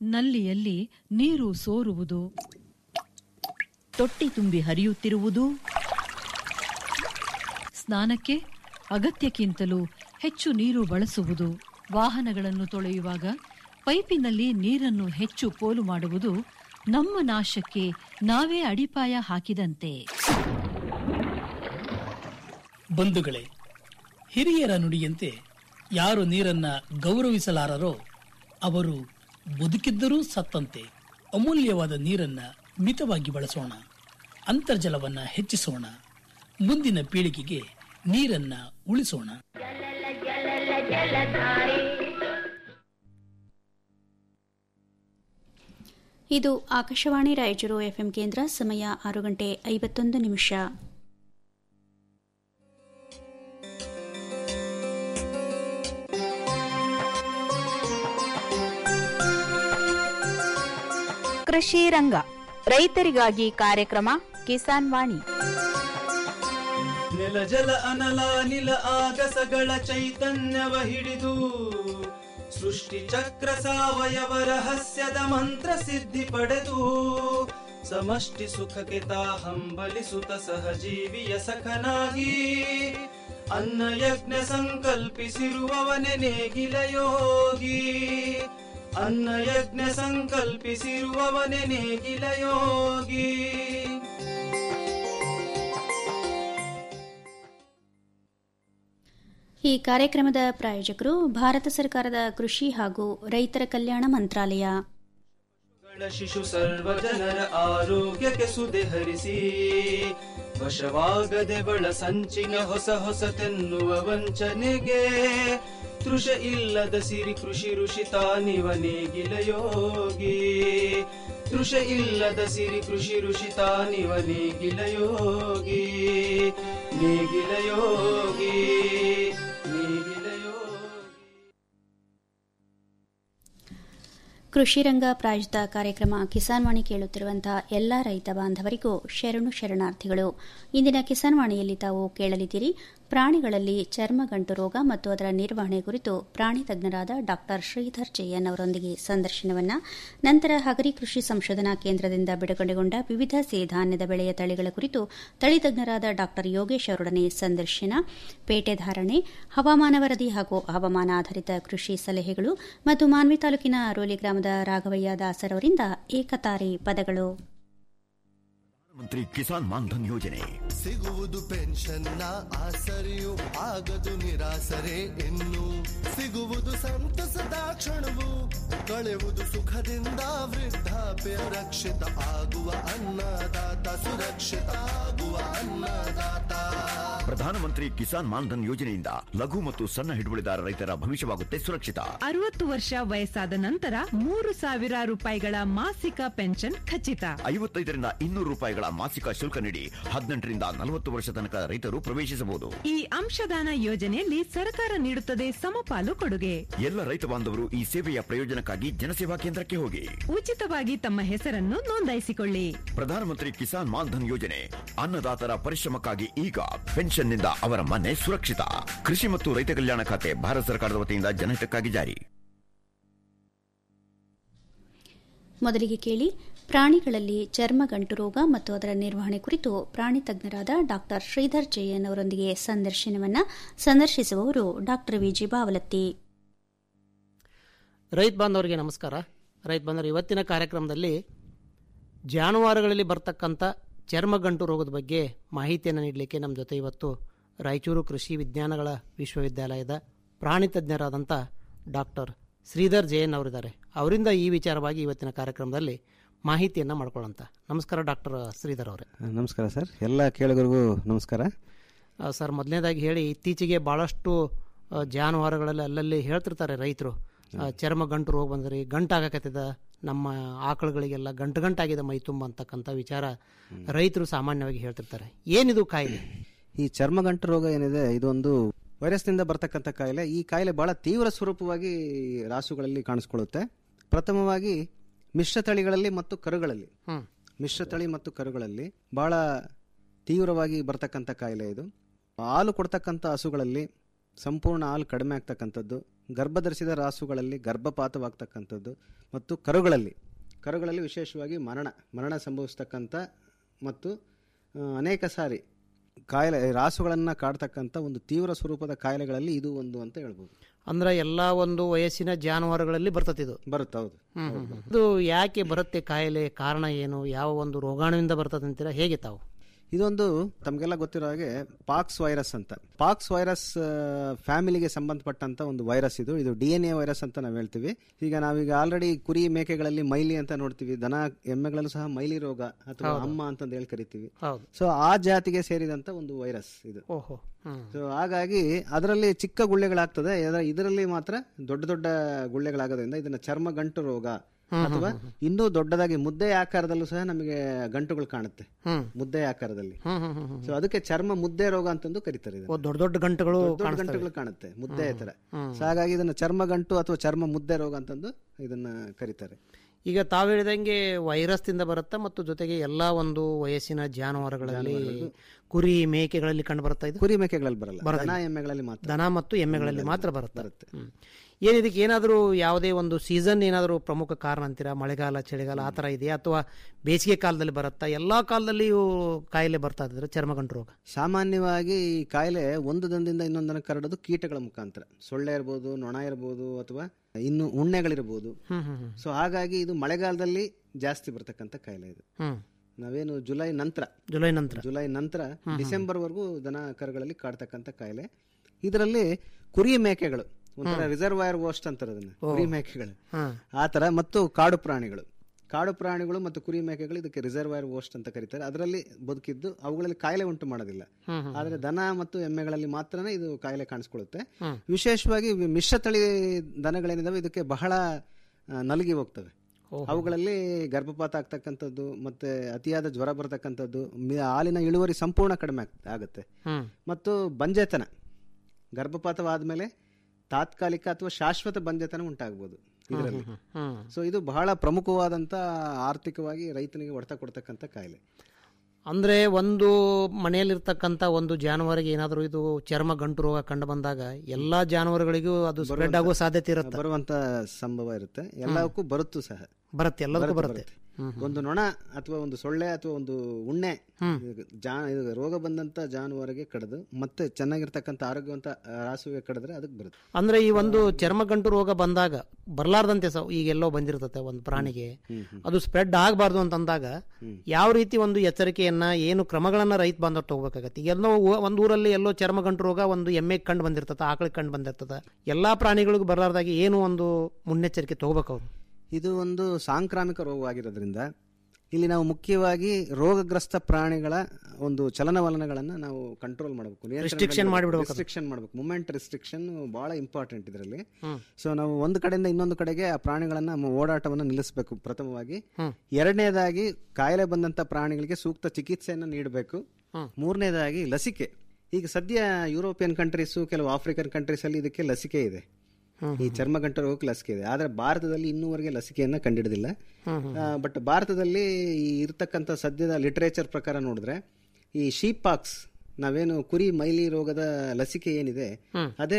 ನಲ್ಲಿಯಲ್ಲಿ ನೀರು ಸೋರುವುದು ತೊಟ್ಟಿ ತುಂಬಿ ಹರಿಯುತ್ತಿರುವುದು ಸ್ನಾನಕ್ಕೆ ಅಗತ್ಯಕ್ಕಿಂತಲೂ ಹೆಚ್ಚು ನೀರು ಬಳಸುವುದು ವಾಹನಗಳನ್ನು ತೊಳೆಯುವಾಗ ಪೈಪಿನಲ್ಲಿ ನೀರನ್ನು ಹೆಚ್ಚು ಪೋಲು ಮಾಡುವುದು ನಮ್ಮ ನಾಶಕ್ಕೆ ನಾವೇ ಅಡಿಪಾಯ ಹಾಕಿದಂತೆ ಬಂಧುಗಳೇ ಹಿರಿಯರ ನುಡಿಯಂತೆ ಯಾರು ನೀರನ್ನ ಗೌರವಿಸಲಾರರೋ ಅವರು ಬದುಕಿದ್ದರೂ ಸತ್ತಂತೆ ಅಮೂಲ್ಯವಾದ ನೀರನ್ನ ಮಿತವಾಗಿ ಬಳಸೋಣ ಅಂತರ್ಜಲವನ್ನ ಹೆಚ್ಚಿಸೋಣ ಮುಂದಿನ ಪೀಳಿಗೆಗೆ ನೀರನ್ನ ಉಳಿಸೋಣ ಇದು ಆಕಾಶವಾಣಿ ರಾಯಚೂರು ಎಫ್ಎಂ ಕೇಂದ್ರ ಸಮಯ ಆರು ಗಂಟೆ ಐವತ್ತೊಂದು ನಿಮಿಷ ಕೃಷಿ ರಂಗ ರೈತರಿಗಾಗಿ ಕಾರ್ಯಕ್ರಮ ಕಿಸಾನ್ ವಾಣಿ ನೆಲ ಜಲ ಅನಲ ನಿಲ ಆಗಸಗಳ ಚೈತನ್ಯವ ಹಿಡಿದು ಸೃಷ್ಟಿ ಚಕ್ರ ಸಾವಯವ ರಹಸ್ಯದ ಮಂತ್ರ ಸಿದ್ಧಿ ಪಡೆದು ಸಮಷ್ಟಿ ಸುಖಕ್ಕೆ ತಾ ಹಂಬಲಿಸುತ್ತ ಸಹಜೀವಿಯ ಸಖನಾಗಿ ಅನ್ನ ಯಜ್ಞ ಸಂಕಲ್ಪಿಸಿರುವವನೆ ನೇಗಿಲ ಯೋಗಿ ಅನ್ನ ಯಜ್ಞ ಸಂಕಲ್ಪಿಸಿರುವವನೆ ನೇಗಿಲ ಯೋಗಿ ಈ ಕಾರ್ಯಕ್ರಮದ ಪ್ರಾಯೋಜಕರು ಭಾರತ ಸರ್ಕಾರದ ಕೃಷಿ ಹಾಗೂ ರೈತರ ಕಲ್ಯಾಣ ಮಂತ್ರಾಲಯ ಗಳ ಶಿಶು ಸರ್ವ ಜನರ ಆರೋಗ್ಯಕ್ಕೆ ಸುದೆ ಹರಿಸಿ ವಶವಾಗದೆ ಬಳ ಸಂಚಿನ ಹೊಸ ಹೊಸತೆನ್ನುವ ವಂಚನೆಗೆ ತೃಷ ಇಲ್ಲದ ಸಿರಿ ಕೃಷಿ ಋಷಿ ತಾನಿವ ನೇಗಿಲ ಯೋಗಿ ತೃಷ ಇಲ್ಲದ ಸಿರಿ ಕೃಷಿ ಋಷಿ ತಾನಿವ ನೇಗಿಲ ಯೋಗಿ ನೇಗಿಲ ಯೋಗಿ ನೇಗಿಲ ಯೋಗಿ ಕೃಷಿ ರಂಗ ಪ್ರಾಯೋಜಿತ ಕಾರ್ಯಕ್ರಮ ಕಿಸಾನ್ ವಾಣಿ ಕೇಳುತ್ತಿರುವಂತಹ ಎಲ್ಲ ರೈತ ಬಾಂಧವರಿಗೂ ಶರಣು ಶರಣಾರ್ಥಿಗಳು ಇಂದಿನ ಕಿಸಾನ್ ವಾಣಿಯಲ್ಲಿ ತಾವು ಕೇಳಲಿದ್ದೀರಿ ಪ್ರಾಣಿಗಳಲ್ಲಿ ಚರ್ಮಗಂಟು ರೋಗ ಮತ್ತು ಅದರ ನಿರ್ವಹಣೆ ಕುರಿತು ಪ್ರಾಣಿ ತಜ್ಞರಾದ ಡಾಕ್ಟರ್ ಶ್ರೀಧರ್ ಜಯನ್ ಅವರೊಂದಿಗೆ ಸಂದರ್ಶನವನ್ನ ನಂತರ ಹಗರಿ ಕೃಷಿ ಸಂಶೋಧನಾ ಕೇಂದ್ರದಿಂದ ಬಿಡುಗಡೆಗೊಂಡ ವಿವಿಧ ಸಿರಿಧಾನ್ಯದ ಬೆಳೆಯ ತಳಿಗಳ ಕುರಿತು ತಳಿ ತಜ್ಞರಾದ ಡಾಕ್ಟರ್ ಯೋಗೇಶ್ ಅವರೊಡನೆ ಸಂದರ್ಶನ ಪೇಟೆ ಧಾರಣೆ ಹವಾಮಾನ ವರದಿ ಹಾಗೂ ಹವಾಮಾನ ಆಧಾರಿತ ಕೃಷಿ ಸಲಹೆಗಳು ಮತ್ತು ಮಾನ್ವಿ ತಾಲೂಕಿನ ಅರೋಲಿ ಗ್ರಾಮದ ರಾಘವಯ್ಯ ದಾಸರ್ ಅವರಿಂದ ಏಕತಾರಿ ಪದಗಳು ಮಂತ್ರಿ ಕಿಸಾನ್ ಮಾನ್ಧನ್ ಯೋಜನೆ ಸಿಗುವುದು ಪೆನ್ಷನ್ನ ಆಸರೆಯು ಆಗದು ನಿರಾಸರೆ ಇನ್ನು ಸಿಗುವುದು ಸಂತಸದ ಕ್ಷಣವು ಕಳೆಯುವುದು ಸುಖದಿಂದ ವೃದ್ಧಾಪ್ಯ ರಕ್ಷಿತ ಆಗುವ ಅನ್ನದಾತ ಸುರಕ್ಷಿತ ಆಗುವ ಅನ್ನದಾತ ಪ್ರಧಾನಮಂತ್ರಿ ಕಿಸಾನ್ ಮಾನ್ಧನ್ ಯೋಜನೆಯಿಂದ ಲಘು ಮತ್ತು ಸಣ್ಣ ಹಿಡುವಳಿದಾರ ರೈತರ ಭವಿಷ್ಯವಾಗುತ್ತೆ ಸುರಕ್ಷಿತ ಅರವತ್ತು ವರ್ಷ ವಯಸ್ಸಾದ ನಂತರ ಮೂರು ಸಾವಿರ ರೂಪಾಯಿಗಳ ಮಾಸಿಕ ಪೆನ್ಷನ್ ಖಚಿತ ಐವತ್ತೈದರಿಂದ ಇನ್ನೂರು ರೂಪಾಯಿಗಳ ಮಾಸಿಕ ಶುಲ್ಕ ನೀಡಿ ಹದಿನೆಂಟರಿಂದ ನಲವತ್ತು ವರ್ಷ ತನಕ ರೈತರು ಪ್ರವೇಶಿಸಬಹುದು ಈ ಅಂಶದಾನ ಯೋಜನೆಯಲ್ಲಿ ಸರ್ಕಾರ ನೀಡುತ್ತದೆ ಸಮಪಾಲು ಕೊಡುಗೆ ಎಲ್ಲ ರೈತ ಬಾಂಧವರು ಈ ಸೇವೆಯ ಪ್ರಯೋಜನಕ್ಕಾಗಿ ಜನಸೇವಾ ಕೇಂದ್ರಕ್ಕೆ ಹೋಗಿ ಉಚಿತವಾಗಿ ತಮ್ಮ ಹೆಸರನ್ನು ನೋಂದಾಯಿಸಿಕೊಳ್ಳಿ ಪ್ರಧಾನಮಂತ್ರಿ ಕಿಸಾನ್ ಮಾನ್ಧನ್ ಯೋಜನೆ ಅನ್ನದಾತರ ಪರಿಶ್ರಮಕ್ಕಾಗಿ ಈಗ ಪೆನ್ಷನ್ನಿಂದ ಅವರ ಮನೆ ಸುರಕ್ಷಿತ ಕೃಷಿ ಮತ್ತು ರೈತ ಕಲ್ಯಾಣ ಖಾತೆ ಭಾರತ ಸರ್ಕಾರದ ವತಿಯಿಂದ ಜನಹಿತಕ್ಕಾಗಿ ಜಾರಿ ಮೊದಲಿಗೆ ಕೇಳಿ ಪ್ರಾಣಿಗಳಲ್ಲಿ ಚರ್ಮಗಂಟು ರೋಗ ಮತ್ತು ಅದರ ನಿರ್ವಹಣೆ ಕುರಿತು ಪ್ರಾಣಿ ತಜ್ಞರಾದ ಡಾಕ್ಟರ್ ಶ್ರೀಧರ್ ಜಯನ್ ಅವರೊಂದಿಗೆ ಸಂದರ್ಶನವನ್ನ ಸಂದರ್ಶಿಸುವವರು ಡಾಕ್ಟರ್ ವಿಜಿ ಬಾವಲತ್ತಿ ರೈತ ಬಾಂಧವರಿಗೆ ನಮಸ್ಕಾರ ರೈತ ಬಾಂಧವರು ಇವತ್ತಿನ ಕಾರ್ಯಕ್ರಮದಲ್ಲಿ ಜಾನುವಾರುಗಳಲ್ಲಿ ಬರ್ತಕ್ಕಂಥ ಚರ್ಮಗಂಟು ರೋಗದ ಬಗ್ಗೆ ಮಾಹಿತಿಯನ್ನು ನೀಡಲಿಕ್ಕೆ ನಮ್ಮ ಜೊತೆ ಇವತ್ತು ರಾಯಚೂರು ಕೃಷಿ ವಿಜ್ಞಾನಗಳ ವಿಶ್ವವಿದ್ಯಾಲಯದ ಪ್ರಾಣಿ ತಜ್ಞರಾದಂಥ ಡಾಕ್ಟರ್ ಶ್ರೀಧರ್ ಜಯನ್ ಅವರಿದ್ದಾರೆ ಅವರಿಂದ ಈ ವಿಚಾರವಾಗಿ ಇವತ್ತಿನ ಕಾರ್ಯಕ್ರಮದಲ್ಲಿ ಮಾಹಿತಿಯನ್ನು ಮಾಡ್ಕೊಳ್ಳೋಂಥ ನಮಸ್ಕಾರ ಡಾಕ್ಟರ್ ಶ್ರೀಧರ್ ಅವರೇ ನಮಸ್ಕಾರ ಸರ್ ಎಲ್ಲ ಕೇಳುಗರಿಗೂ ನಮಸ್ಕಾರ ಆ, ಸರ್ ಮೊದಲನೇದಾಗಿ ಹೇಳಿ ಇತ್ತೀಚೆಗೆ ಭಾಳಷ್ಟು ಆ, ಜಾನುವಾರುಗಳಲ್ಲಿ ಅಲ್ಲಲ್ಲಿ ಹೇಳ್ತಿರ್ತಾರೆ ರೈತರು ಆ, ಚರ್ಮ ಗಂಟು ರೋಗ ಬಂದ್ರಿ ಗಂಟಾಗಕತ್ತದ ನಮ್ಮ ಆಕಳುಗಳಿಗೆಲ್ಲ ಗಂಟು ಗಂಟಾಗಿದೆ ಮೈ ತುಂಬ ಅಂತಕ್ಕಂಥ ವಿಚಾರ ರೈತರು ಸಾಮಾನ್ಯವಾಗಿ ಹೇಳ್ತಿರ್ತಾರೆ ಏನಿದು ಕಾಯಿಲೆ ಈ ಚರ್ಮಗಂಟು ರೋಗ ಏನಿದೆ ಇದೊಂದು ವೈರಸ್ನಿಂದ ಬರ್ತಕ್ಕಂಥ ಕಾಯಿಲೆ ಈ ಕಾಯಿಲೆ ಬಹಳ ತೀವ್ರ ಸ್ವರೂಪವಾಗಿ ರಾಸುಗಳಲ್ಲಿ ಕಾಣಿಸ್ಕೊಳ್ಳುತ್ತೆ ಪ್ರಥಮವಾಗಿ ಮಿಶ್ರ ತಳಿಗಳಲ್ಲಿ ಮತ್ತು ಕರುಗಳಲ್ಲಿ ಹ್ಮ್. ಮಿಶ್ರ ತಳಿ ಮತ್ತು ಕರುಗಳಲ್ಲಿ ಬಹಳ ತೀವ್ರವಾಗಿ ಬರ್ತಕ್ಕಂಥ ಕಾಯಿಲೆ ಇದು ಹಾಲು ಕೊಡ್ತಕ್ಕಂಥ ಹಸುಗಳಲ್ಲಿ ಸಂಪೂರ್ಣ ಹಾಲು ಕಡಿಮೆ ಆಗ್ತಕ್ಕಂಥದ್ದು ಗರ್ಭಧರಿಸಿದ ರಾಸುಗಳಲ್ಲಿ ಗರ್ಭಪಾತವಾಗ್ತಕ್ಕಂಥದ್ದು ಮತ್ತು ಕರುಗಳಲ್ಲಿ ಕರುಗಳಲ್ಲಿ ವಿಶೇಷವಾಗಿ ಮರಣ ಮರಣ ಸಂಭವಿಸ್ತಕ್ಕಂಥ ಮತ್ತು ಆ, ಅನೇಕ ಸಾರಿ ಕಾಯಿಲೆ ರಾಸುಗಳನ್ನು ಕಾಡ್ತಕ್ಕಂಥ ಒಂದು ತೀವ್ರ ಸ್ವರೂಪದ ಕಾಯಿಲೆಗಳಲ್ಲಿ ಇದು ಒಂದು ಅಂತ ಹೇಳ್ಬೋದು ಅಂದ್ರೆ ಎಲ್ಲಾ ಒಂದು ವಯಸ್ಸಿನ ಜಾನುವಾರುಗಳಲ್ಲಿ ಬರ್ತದೆ ಇದು ಬರುತ್ತೆ ಹೌದು ಇದು ಯಾಕೆ ಬರುತ್ತೆ ಕಾಯಿಲೆ ಕಾರಣ ಏನು ಯಾವ ಒಂದು ರೋಗಾಣುವಿಂದ ಬರ್ತದೆ ಅಂತೀರಾ ಹೇಗೆ ತಾವು ಇದೊಂದು ತಮಗೆಲ್ಲ ಗೊತ್ತಿರೋ ಹಾಗೆ ಪಾಕ್ಸ್ ವೈರಸ್ ಅಂತ ಪಾಕ್ಸ್ ವೈರಸ್ ಫ್ಯಾಮಿಲಿಗೆ ಸಂಬಂಧಪಟ್ಟಂತ ಒಂದು ವೈರಸ್ ಇದು ಇದು ಡಿ ಎನ್ ಎ ವೈರಸ್ ಅಂತ ನಾವು ಹೇಳ್ತೀವಿ ಈಗ ನಾವೀಗ ಆಲ್ರೆಡಿ ಕುರಿ ಮೇಕೆಗಳಲ್ಲಿ ಮೈಲಿ ಅಂತ ನೋಡ್ತೀವಿ ದನ ಎಮ್ಮೆಗಳಲ್ಲೂ ಸಹ ಮೈಲಿ ರೋಗ ಅಥವಾ ಹೌದು. ಅಮ್ಮ ಅಂತಂದು ಹೇಳಿ ಕರಿತೀವಿ ಹೌದು ಸೊ ಆ ಜಾತಿಗೆ ಸೇರಿದಂತ ಒಂದು ವೈರಸ್ ಇದು ಓಹೋ ಹ್ಮ್ ಸೊ ಹಾಗಾಗಿ ಅದರಲ್ಲಿ ಚಿಕ್ಕ ಗುಳ್ಳೆಗಳಾಗ್ತದೆ ಅದರ- ಇದರಲ್ಲಿ ಮಾತ್ರ ದೊಡ್ಡ ದೊಡ್ಡ ಗುಳ್ಳೆಗಳಾಗೋದ್ರಿಂದ ಇದನ್ನ ಚರ್ಮ ಗಂಟು ರೋಗ ಅಥವಾ ಇನ್ನೂ ದೊಡ್ಡದಾಗಿ ಮುದ್ದೆ ಆಕಾರದಲ್ಲೂ ಸಹ ನಮಗೆ ಗಂಟುಗಳು ಕಾಣುತ್ತೆ ಹ್ಮ್ ಮುದ್ದೆ ಆಕಾರದಲ್ಲಿ ಹ್ಮ್ ಹ್ಮ್ ಹ್ಮ್ ಹ್ಮ್ ಸೊ ಅದಕ್ಕೆ ಚರ್ಮ ಮುದ್ದೆ ರೋಗ ಅಂತಂದು ಕರೀತಾರೆ ಇದನ್ನ. ಓ, ದೊಡ್ಡ ದೊಡ್ಡ ಗಂಟುಗಳು ದೊಡ್ಡ ದೊಡ್ಡ ಕಾಣಿಸ್ತವೆ. ಗಂಟುಗಳು ಕಾಣುತ್ತೆ ಮುದ್ದೆ ತರ ಹ್ಮ್. ಸೊ ಹಾಗಾಗಿ ಇದನ್ನ ಚರ್ಮ ಗಂಟು ಅಥವಾ ಚರ್ಮ ಮುದ್ದೆ ರೋಗ ಅಂತಂದು ಇದನ್ನ ಕರೀತಾರೆ ಈಗ ತಾವು ಹೇಳಿದಂಗೆ ವೈರಸ್ ದಿಂದ ಬರುತ್ತಾ ಮತ್ತು ಜೊತೆಗೆ ಎಲ್ಲಾ ಒಂದು ವಯಸ್ಸಿನ ಜಾನುವಾರುಗಳಲ್ಲಿ ಕುರಿ ಮೇಕೆಗಳಲ್ಲಿ ಕಂಡು ಬರುತ್ತಾ ಇದು ಕುರಿ ಮೇಕೆಗಳಲ್ಲಿ ಬರಲ್ಲ ಬರೋದಿಲ್ಲ. ದನ ಎಮ್ಮೆಗಳಲ್ಲಿ ಮಾತ್ರ ದನ ಮತ್ತು ಎಮ್ಮೆಗಳಲ್ಲಿ ಮಾತ್ರ ಬರುತ್ತೆ ಬರುತ್ತೆ ಹ್ಮ್. ಏನ್ ಇದಕ್ಕೆ ಏನಾದರೂ ಯಾವುದೇ ಒಂದು ಸೀಸನ್ ಏನಾದರೂ ಪ್ರಮುಖ ಕಾರಣ ಅಂತೀರಾ ಮಳೆಗಾಲ ಚಳಿಗಾಲ ಆ ಥರ ಇದೆಯಾ ಅಥವಾ ಬೇಸಿಗೆ ಕಾಲದಲ್ಲಿ ಬರುತ್ತಾ ಎಲ್ಲಾ ಕಾಲದಲ್ಲಿಯೂ ಕಾಯಿಲೆ ಬರ್ತಾ ಇದ್ರೆ ಚರ್ಮಗಂಟು ರೋಗ ಸಾಮಾನ್ಯವಾಗಿ ಈ ಕಾಯಿಲೆ ಒಂದು ದಂದಿಂದ ಇನ್ನೊಂದನ್ನು ಕರಡೋದು ಕೀಟಗಳ ಮುಖಾಂತರ ಸೊಳ್ಳೆ ಇರ್ಬೋದು ನೊಣ ಇರ್ಬೋದು ಅಥವಾ ಇನ್ನು ಉಣ್ಣೆಗಳಿರ್ಬೋದು ಹ್ಮ್ ಹ್ಮ್ ಹ್ಮ್ ಸೊ ಹಾಗಾಗಿ ಇದು ಮಳೆಗಾಲದಲ್ಲಿ ಜಾಸ್ತಿ ಬರ್ತಕ್ಕಂಥ ಕಾಯಿಲೆ ಇದು ಹ್ಮ್ ನಾವೇನು ಜುಲೈ ನಂತರ ಜುಲೈ ನಂತರ ಜುಲೈ ನಂತರ ಡಿಸೆಂಬರ್ ವರೆಗೂ ದನ ಕರುಗಳಲ್ಲಿ ಕಾಡ್ತಕ್ಕಂಥ ಕಾಯಿಲೆ ಇದರಲ್ಲಿ ಕುರಿ ಮೇಕೆಗಳು ಒಂಥರ ರಿಸರ್ವಾಯರ್ ವೋಸ್ಟ್ ಅಂತಾರೆ ಅದನ್ನ ಕುರಿ ಮೇಕೆಗಳು ಹ್ಮ್ ಆ ತರ ಮತ್ತು ಕಾಡು ಪ್ರಾಣಿಗಳು ಕಾಡು ಪ್ರಾಣಿಗಳು ಮತ್ತು ಕುರಿ ಮೇಕೆಗಳು ಇದಕ್ಕೆ ರಿಸರ್ವಾಯರ್ ವೋಸ್ಟ್ ಅಂತ ಕರೀತಾರೆ ಅದರಲ್ಲಿ ಬದುಕಿದ್ದು ಅವುಗಳಲ್ಲಿ ಕಾಯಿಲೆ ಉಂಟು ಮಾಡೋದಿಲ್ಲ ಹ್ಮ್ ಹ್ಮ್ ಆದ್ರೆ ದನ ಮತ್ತು ಎಮ್ಮೆಗಳಲ್ಲಿ ಮಾತ್ರನೇ ಇದು ಕಾಯಿಲೆ ಕಾಣಿಸ್ಕೊಳ್ಳುತ್ತೆ ಹ್ಮ್. ವಿಶೇಷವಾಗಿ ವಿ- ಮಿಶ್ರತಳಿ ದನಗಳೇನಿದಾವೆ ಇದಕ್ಕೆ ಬಹಳ ಆ, ನಲುಗಿ ಹೋಗ್ತವೆ ಓಹೋ. ಅವುಗಳಲ್ಲಿ ಗರ್ಭಪಾತ ಆಗ್ತಕ್ಕಂಥದ್ದು ಮತ್ತೆ ಅತಿಯಾದ ಜ್ವರ ಬರ್ತಕ್ಕಂಥದ್ದು ಮಿ- ಹಾಲಿನ ಇಳುವರಿ ಸಂಪೂರ್ಣ ಕಡಿಮೆ ಆಗ್- ಆಗುತ್ತೆ ಹ್ಮ್ ಮತ್ತು ಬಂಜೆತನ ಗರ್ಭಪಾತವಾದ್ಮೇಲೆ ತಾತ್ಕಾಲಿಕ ಅಥವಾ ಶಾಶ್ವತ ಬಂಜೆತನ ಉಂಟಾಗ್ಬೋದು ಇದರಲ್ಲಿ ಹ್ಮ್ ಸೊ ಇದು ಬಹಳ ಪ್ರಮುಖವಾದಂತ ಆರ್ಥಿಕವಾಗಿ ರೈತನಿಗೆ ಹೊಡೆತ ಕೊಡ್ತಕ್ಕಂಥ ಕಾಯಿಲೆ ಅಂದ್ರೆ ಒಂದು ಮನೆಯಲ್ಲಿರ್ತಕ್ಕಂಥ ಒಂದು ಜಾನುವಾರಿಗೆ ಏನಾದರೂ ಇದು ಚರ್ಮ ಗಂಟು ರೋಗ ಕಂಡು ಬಂದಾಗ ಎಲ್ಲಾ ಜಾನುವಾರುಗಳಿಗೂ ಅದು ಸ್ಪ್ರೆಡ್ ಆಗುವ ಸಾಧ್ಯತೆ ಇರುತ್ತೆ ಬರುವಂತ ಸಂಭವ ಇರುತ್ತೆ ಎಲ್ಲಕ್ಕೂ ಬರುತ್ತೂ ಸಹ ಬರುತ್ತೆ ಎಲ್ಲದಕ್ಕೂ ಬರುತ್ತೆ, ಬರುತ್ತೆ ಹ್ಮ್ ಒಂದು ನೊಣ ಅಥವಾ ಒಂದು ಸೊಳ್ಳೆ ಅಥವಾ ಒಂದು ಉಣ್ಣೆ ಹ್ಮ್. ಇದು ಜಾ ಇದು ರೋಗ ಬಂದಂತ ಜಾನುವಾರಿಗೆ ಕಡಿದು ಮತ್ತೆ ಚೆನ್ನಾಗಿರ್ತಕ್ಕಂಥ ಆರೋಗ್ಯವಂತ ಆ, ರಾಸುವಿಗೆ ಕಡಿದ್ರೆ ಅದಕ್ಕೆ ಬರುತ್ತೆ ಅಂದ್ರೆ ಈ ಒಂದು ಚರ್ಮಗಂಟು ರೋಗ ಬಂದಾಗ ಬರ್ಲಾರ್ದಂತೆ ಸ ಈಗೆಲ್ಲೋ ಬಂದಿರ್ತತೆ ಒಂದು ಪ್ರಾಣಿಗೆ ಅದು ಸ್ಪ್ರೆಡ್ ಆಗಬಾರ್ದು ಅಂತಂದಾಗ ಯಾವ ರೀತಿ ಒಂದು ಎಚ್ಚರಿಕೆಯನ್ನ ಏನು ಕ್ರಮಗಳನ್ನ ರೈತ ಬಾಂಧವರು ತಗೋಬೇಕಾಗತ್ತೆ ಈಗ ಎಲ್ಲೋ ಊ- ಒಂದು ಊರಲ್ಲಿ ಎಲ್ಲೋ ಚರ್ಮಗಂಟು ರೋಗ ಒಂದು ಎಮ್ಮೆ ಕಂಡು ಬಂದಿರ್ತದ ಆಕಳಿಗೆ ಕಂಡು ಬಂದಿರ್ತದ ಎಲ್ಲಾ ಪ್ರಾಣಿಗಳಿಗೂ ಬರಲಾರ್ದಾಗಿ ಏನು ಒಂದು ಮುನ್ನೆಚ್ಚರಿಕೆ ತಗೋಬೇಕು ಅವ್ರು ಇದು ಒಂದು ಸಾಂಕ್ರಾಮಿಕ ರೋಗವಾಗಿರೋದ್ರಿಂದ ಇಲ್ಲಿ ನಾವು ಮುಖ್ಯವಾಗಿ ರೋಗಗ್ರಸ್ತ ಪ್ರಾಣಿಗಳ ಒಂದು ಚಲನವಲನಗಳನ್ನ ನಾವು ಕಂಟ್ರೋಲ್ ಮಾಡಬೇಕು Restriction ಮಾಡ್ಬಿಡ್ಬೇಕು ಅದು. ರಿಸ್ಟ್ರಿಕ್ಷನ್ ಮಾಡಬೇಕು ಮೂಮೆಂಟ್ ರಿಸ್ಟ್ರಿಕ್ಷನ್ ಬಹಳ ಇಂಪಾರ್ಟೆಂಟ್ ಇದರಲ್ಲಿ ಹ್ಮ್. ಸೊ ನಾವು ಒಂದು ಕಡೆಯಿಂದ ಇನ್ನೊಂದು ಕಡೆಗೆ ಆ ಪ್ರಾಣಿಗಳನ್ನ ನಮ್ಮ ಓಡಾಟವನ್ನು ನಿಲ್ಲಿಸಬೇಕು ಪ್ರಥಮವಾಗಿ ಹ್ಮ್. ಎರಡನೇದಾಗಿ ಕಾಯಿಲೆ ಬಂದಂತ ಪ್ರಾಣಿಗಳಿಗೆ ಸೂಕ್ತ ಚಿಕಿತ್ಸೆಯನ್ನು ನೀಡಬೇಕು ಹ್ಮ್. ಮೂರನೇದಾಗಿ ಲಸಿಕೆ ಈಗ ಸದ್ಯ ಯುರೋಪಿಯನ್ ಕಂಟ್ರೀಸು ಕೆಲವು ಆಫ್ರಿಕನ್ ಕಂಟ್ರೀಸ್ ಅಲ್ಲಿ ಇದಕ್ಕೆ ಲಸಿಕೆ ಇದೆ ಹ್ಮ್. ಈ ಚರ್ಮಗಂಟ ರೋಗಕ್ಕೆ ಲಸಿಕೆ ಇದೆ ಆದ್ರೆ ಭಾರತದಲ್ಲಿ ಇನ್ನೂವರೆಗೆ ಲಸಿಕೆಯನ್ನ ಕಂಡಿಡಿದಿಲ್ಲ ಹ್ಮ್, ಬಟ್ ಭಾರತದಲ್ಲಿ ಈ ಇರ್ತಕ್ಕಂಥ ಸದ್ಯದ ಲಿಟರೇಚರ್ ಪ್ರಕಾರ ನೋಡಿದ್ರೆ ಈ ಶೀಪ್ ಪಾಕ್ಸ್ ನಾವೇನು ಕುರಿ ಮೈಲಿ ರೋಗದ ಲಸಿಕೆ ಏನಿದೆ ಹ್ಮ್. ಅದೇ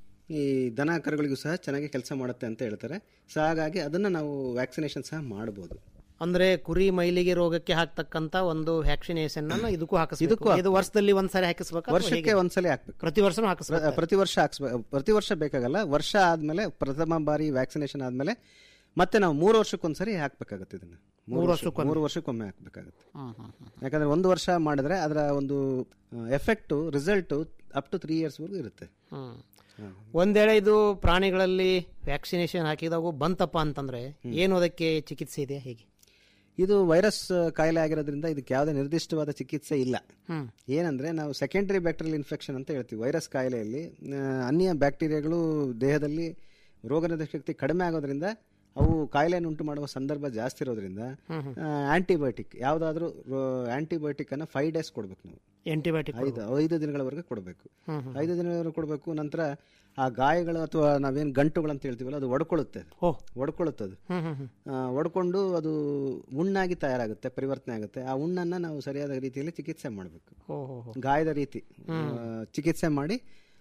ಈ ದನ ಕರುಗಳಿಗೂ ಸಹ ಚೆನ್ನಾಗಿ ಕೆಲಸ ಮಾಡುತ್ತೆ ಅಂತ ಹೇಳ್ತಾರೆ ಸೊ ಹಾಗಾಗಿ ಅದನ್ನ ನಾವು ವ್ಯಾಕ್ಸಿನೇಷನ್ ಸಹ ಮಾಡಬಹುದು ಅಂದ್ರೆ ಕುರಿ ಮೈಲಿಗೆ ರೋಗಕ್ಕೆ ಹಾಕ್ತಕ್ಕಂತ ಒಂದು ವ್ಯಾಕ್ಸಿನೇಷನ್ ಅನ್ನ ಇದಕ್ಕೂ ಹಾಕಿಸ್ಬೇಕು ಇದಕ್ಕೂ ಇದು ವರ್ಷದಲ್ಲಿ ಒಂದ್ಸಾರಿ ಹಾಕಿಸ್ಬೇಕು ವರ್ಷಕ್ಕೆ ಒಂದ್ಸಲಿ ಹಾಕ್ಬೇಕು ಪ್ರತಿ ವರ್ಷನೂ ಹಾಕಿಸ್ಬೇಕು ಪ್ರ- ಪ್ರತಿ ವರ್ಷ ಹಾಕ್ಸ್ಬೇಕು ಪ್ರತಿ ವರ್ಷ ಬೇಕಾಗಲ್ಲ ವರ್ಷ ಆದ್ಮೇಲೆ ಪ್ರಥಮ ಬಾರಿ ವ್ಯಾಕ್ಸಿನೇಷನ್ ಆದ್ಮೇಲೆ ಮತ್ತೆ ನಾವು ಮೂರು ವರ್ಷಕ್ಕೊಂದ್ಸರಿ ಹಾಕ್ಬೇಕಾಗತ್ತೆ ಇದನ್ನ ಮೂರು ವರ್ಷ- ವರ್ಷಕ್ಕೊಮ್ಮೆ. ಮೂರು ವರ್ಷಕ್ಕೊಮ್ಮೆ ಹಾಕ್ಬೇಕಾಗತ್ತೆ ಹ್ಮ್, ಹ್ಮ್, ಹ್ಮ್. ಯಾಕಂದ್ರೆ ಒಂದು ವರ್ಷ ಮಾಡಿದ್ರೆ ಅದರ ಒಂದು effect result up to three years ವರೆಗೂ ಇರುತ್ತೆ ಹ್ಮ್. ಒಂದ್ ವೇಳೆ ಇದು ಪ್ರಾಣಿಗಳಲ್ಲಿ ವ್ಯಾಕ್ಸಿನೇಷನ್ ಹಾಕಿದಾಗ ಬಂತಪ್ಪ ಅಂತಂದ್ರೆ ಏನು ಅದಕ್ಕೆ ಚಿಕಿತ್ಸೆ ಇದೆ ಹೇಗೆ ಇದು ವೈರಸ್ ಕಾಯಿಲೆ ಆಗಿರೋದ್ರಿಂದ ಇದಕ್ಕೆ ಯಾವುದೇ ನಿರ್ದಿಷ್ಟವಾದ ಚಿಕಿತ್ಸೆ ಇಲ್ಲ ಹ್ಮ್ ಏನಂದ್ರೆ ನಾವು ಸೆಕೆಂಡರಿ ಬ್ಯಾಕ್ಟೀರಿಯಲ್ ಇನ್ಫೆಕ್ಷನ್ ಅಂತ ಹೇಳ್ತೀವಿ ವೈರಸ್ ಕಾಯಿಲೆಯಲ್ಲಿ ಆ, ಅನ್ಯ ಬ್ಯಾಕ್ಟೀರಿಯಾಗಳು ದೇಹದಲ್ಲಿ ರೋಗನಿರೋಧಕ ಶಕ್ತಿ ಕಡಿಮೆ ಆಗೋದ್ರಿಂದ ಅವು ಕಾಯಿಲೆಯನ್ನು ಉಂಟು ಮಾಡುವ ಸಂದರ್ಭ ಜಾಸ್ತಿ ಇರೋದ್ರಿಂದ ಆಂಟಿಬಯೋಟಿಕ್ ಯಾವುದಾದ್ರೂ ಆಂಟಿಬಯೋಟಿಕ್ ಅನ್ನ ಫೈವ್ ಡೇಸ್ ಕೊಡ್ಬೇಕು ನಾವು ಆಂಟಿಬಯೋಟಿಕ್ ಐದು ಐದು ದಿನಗಳವರೆಗೆ ಕೊಡಬೇಕು ಹ್ಮ್, ಹ್ಮ್. ಐದು ದಿನಗಳವರೆಗೆ ಕೊಡಬೇಕು ನಂತರ ಆ ಗಾಯಗಳು ಅಥವಾ ನಾವೇನು ಗಂಟುಗಳು ಅಂತ ಹೇಳ್ತೀವಲ್ಲ ಅದು ಒಡ್ಕೊಳ್ಳುತ್ತೆ ಓ ಒಡ್ಕೊಳ್ಳುತ್ತೆ ಅದು ಹ್ಮ್ ಹ್ಮ್ ಹ್ಮ್ ಆ, ಒಡ್ಕೊಂಡು ಅದು ಉಣ್ಣಾಗಿ ತಯಾರಾಗುತ್ತೆ ಪರಿವರ್ತನೆ ಆಗುತ್ತೆ ಆ ಉಣ್ಣನ್ನ ನಾವು ಸರಿಯಾದ ರೀತಿಯಲ್ಲಿ ಚಿಕಿತ್ಸೆ ಮಾಡಬೇಕು ಓ ಹೋ ಹೋ ಗಾಯದ ರೀತಿ ಆ, ಚಿಕಿತ್ಸೆ ಮಾಡಿ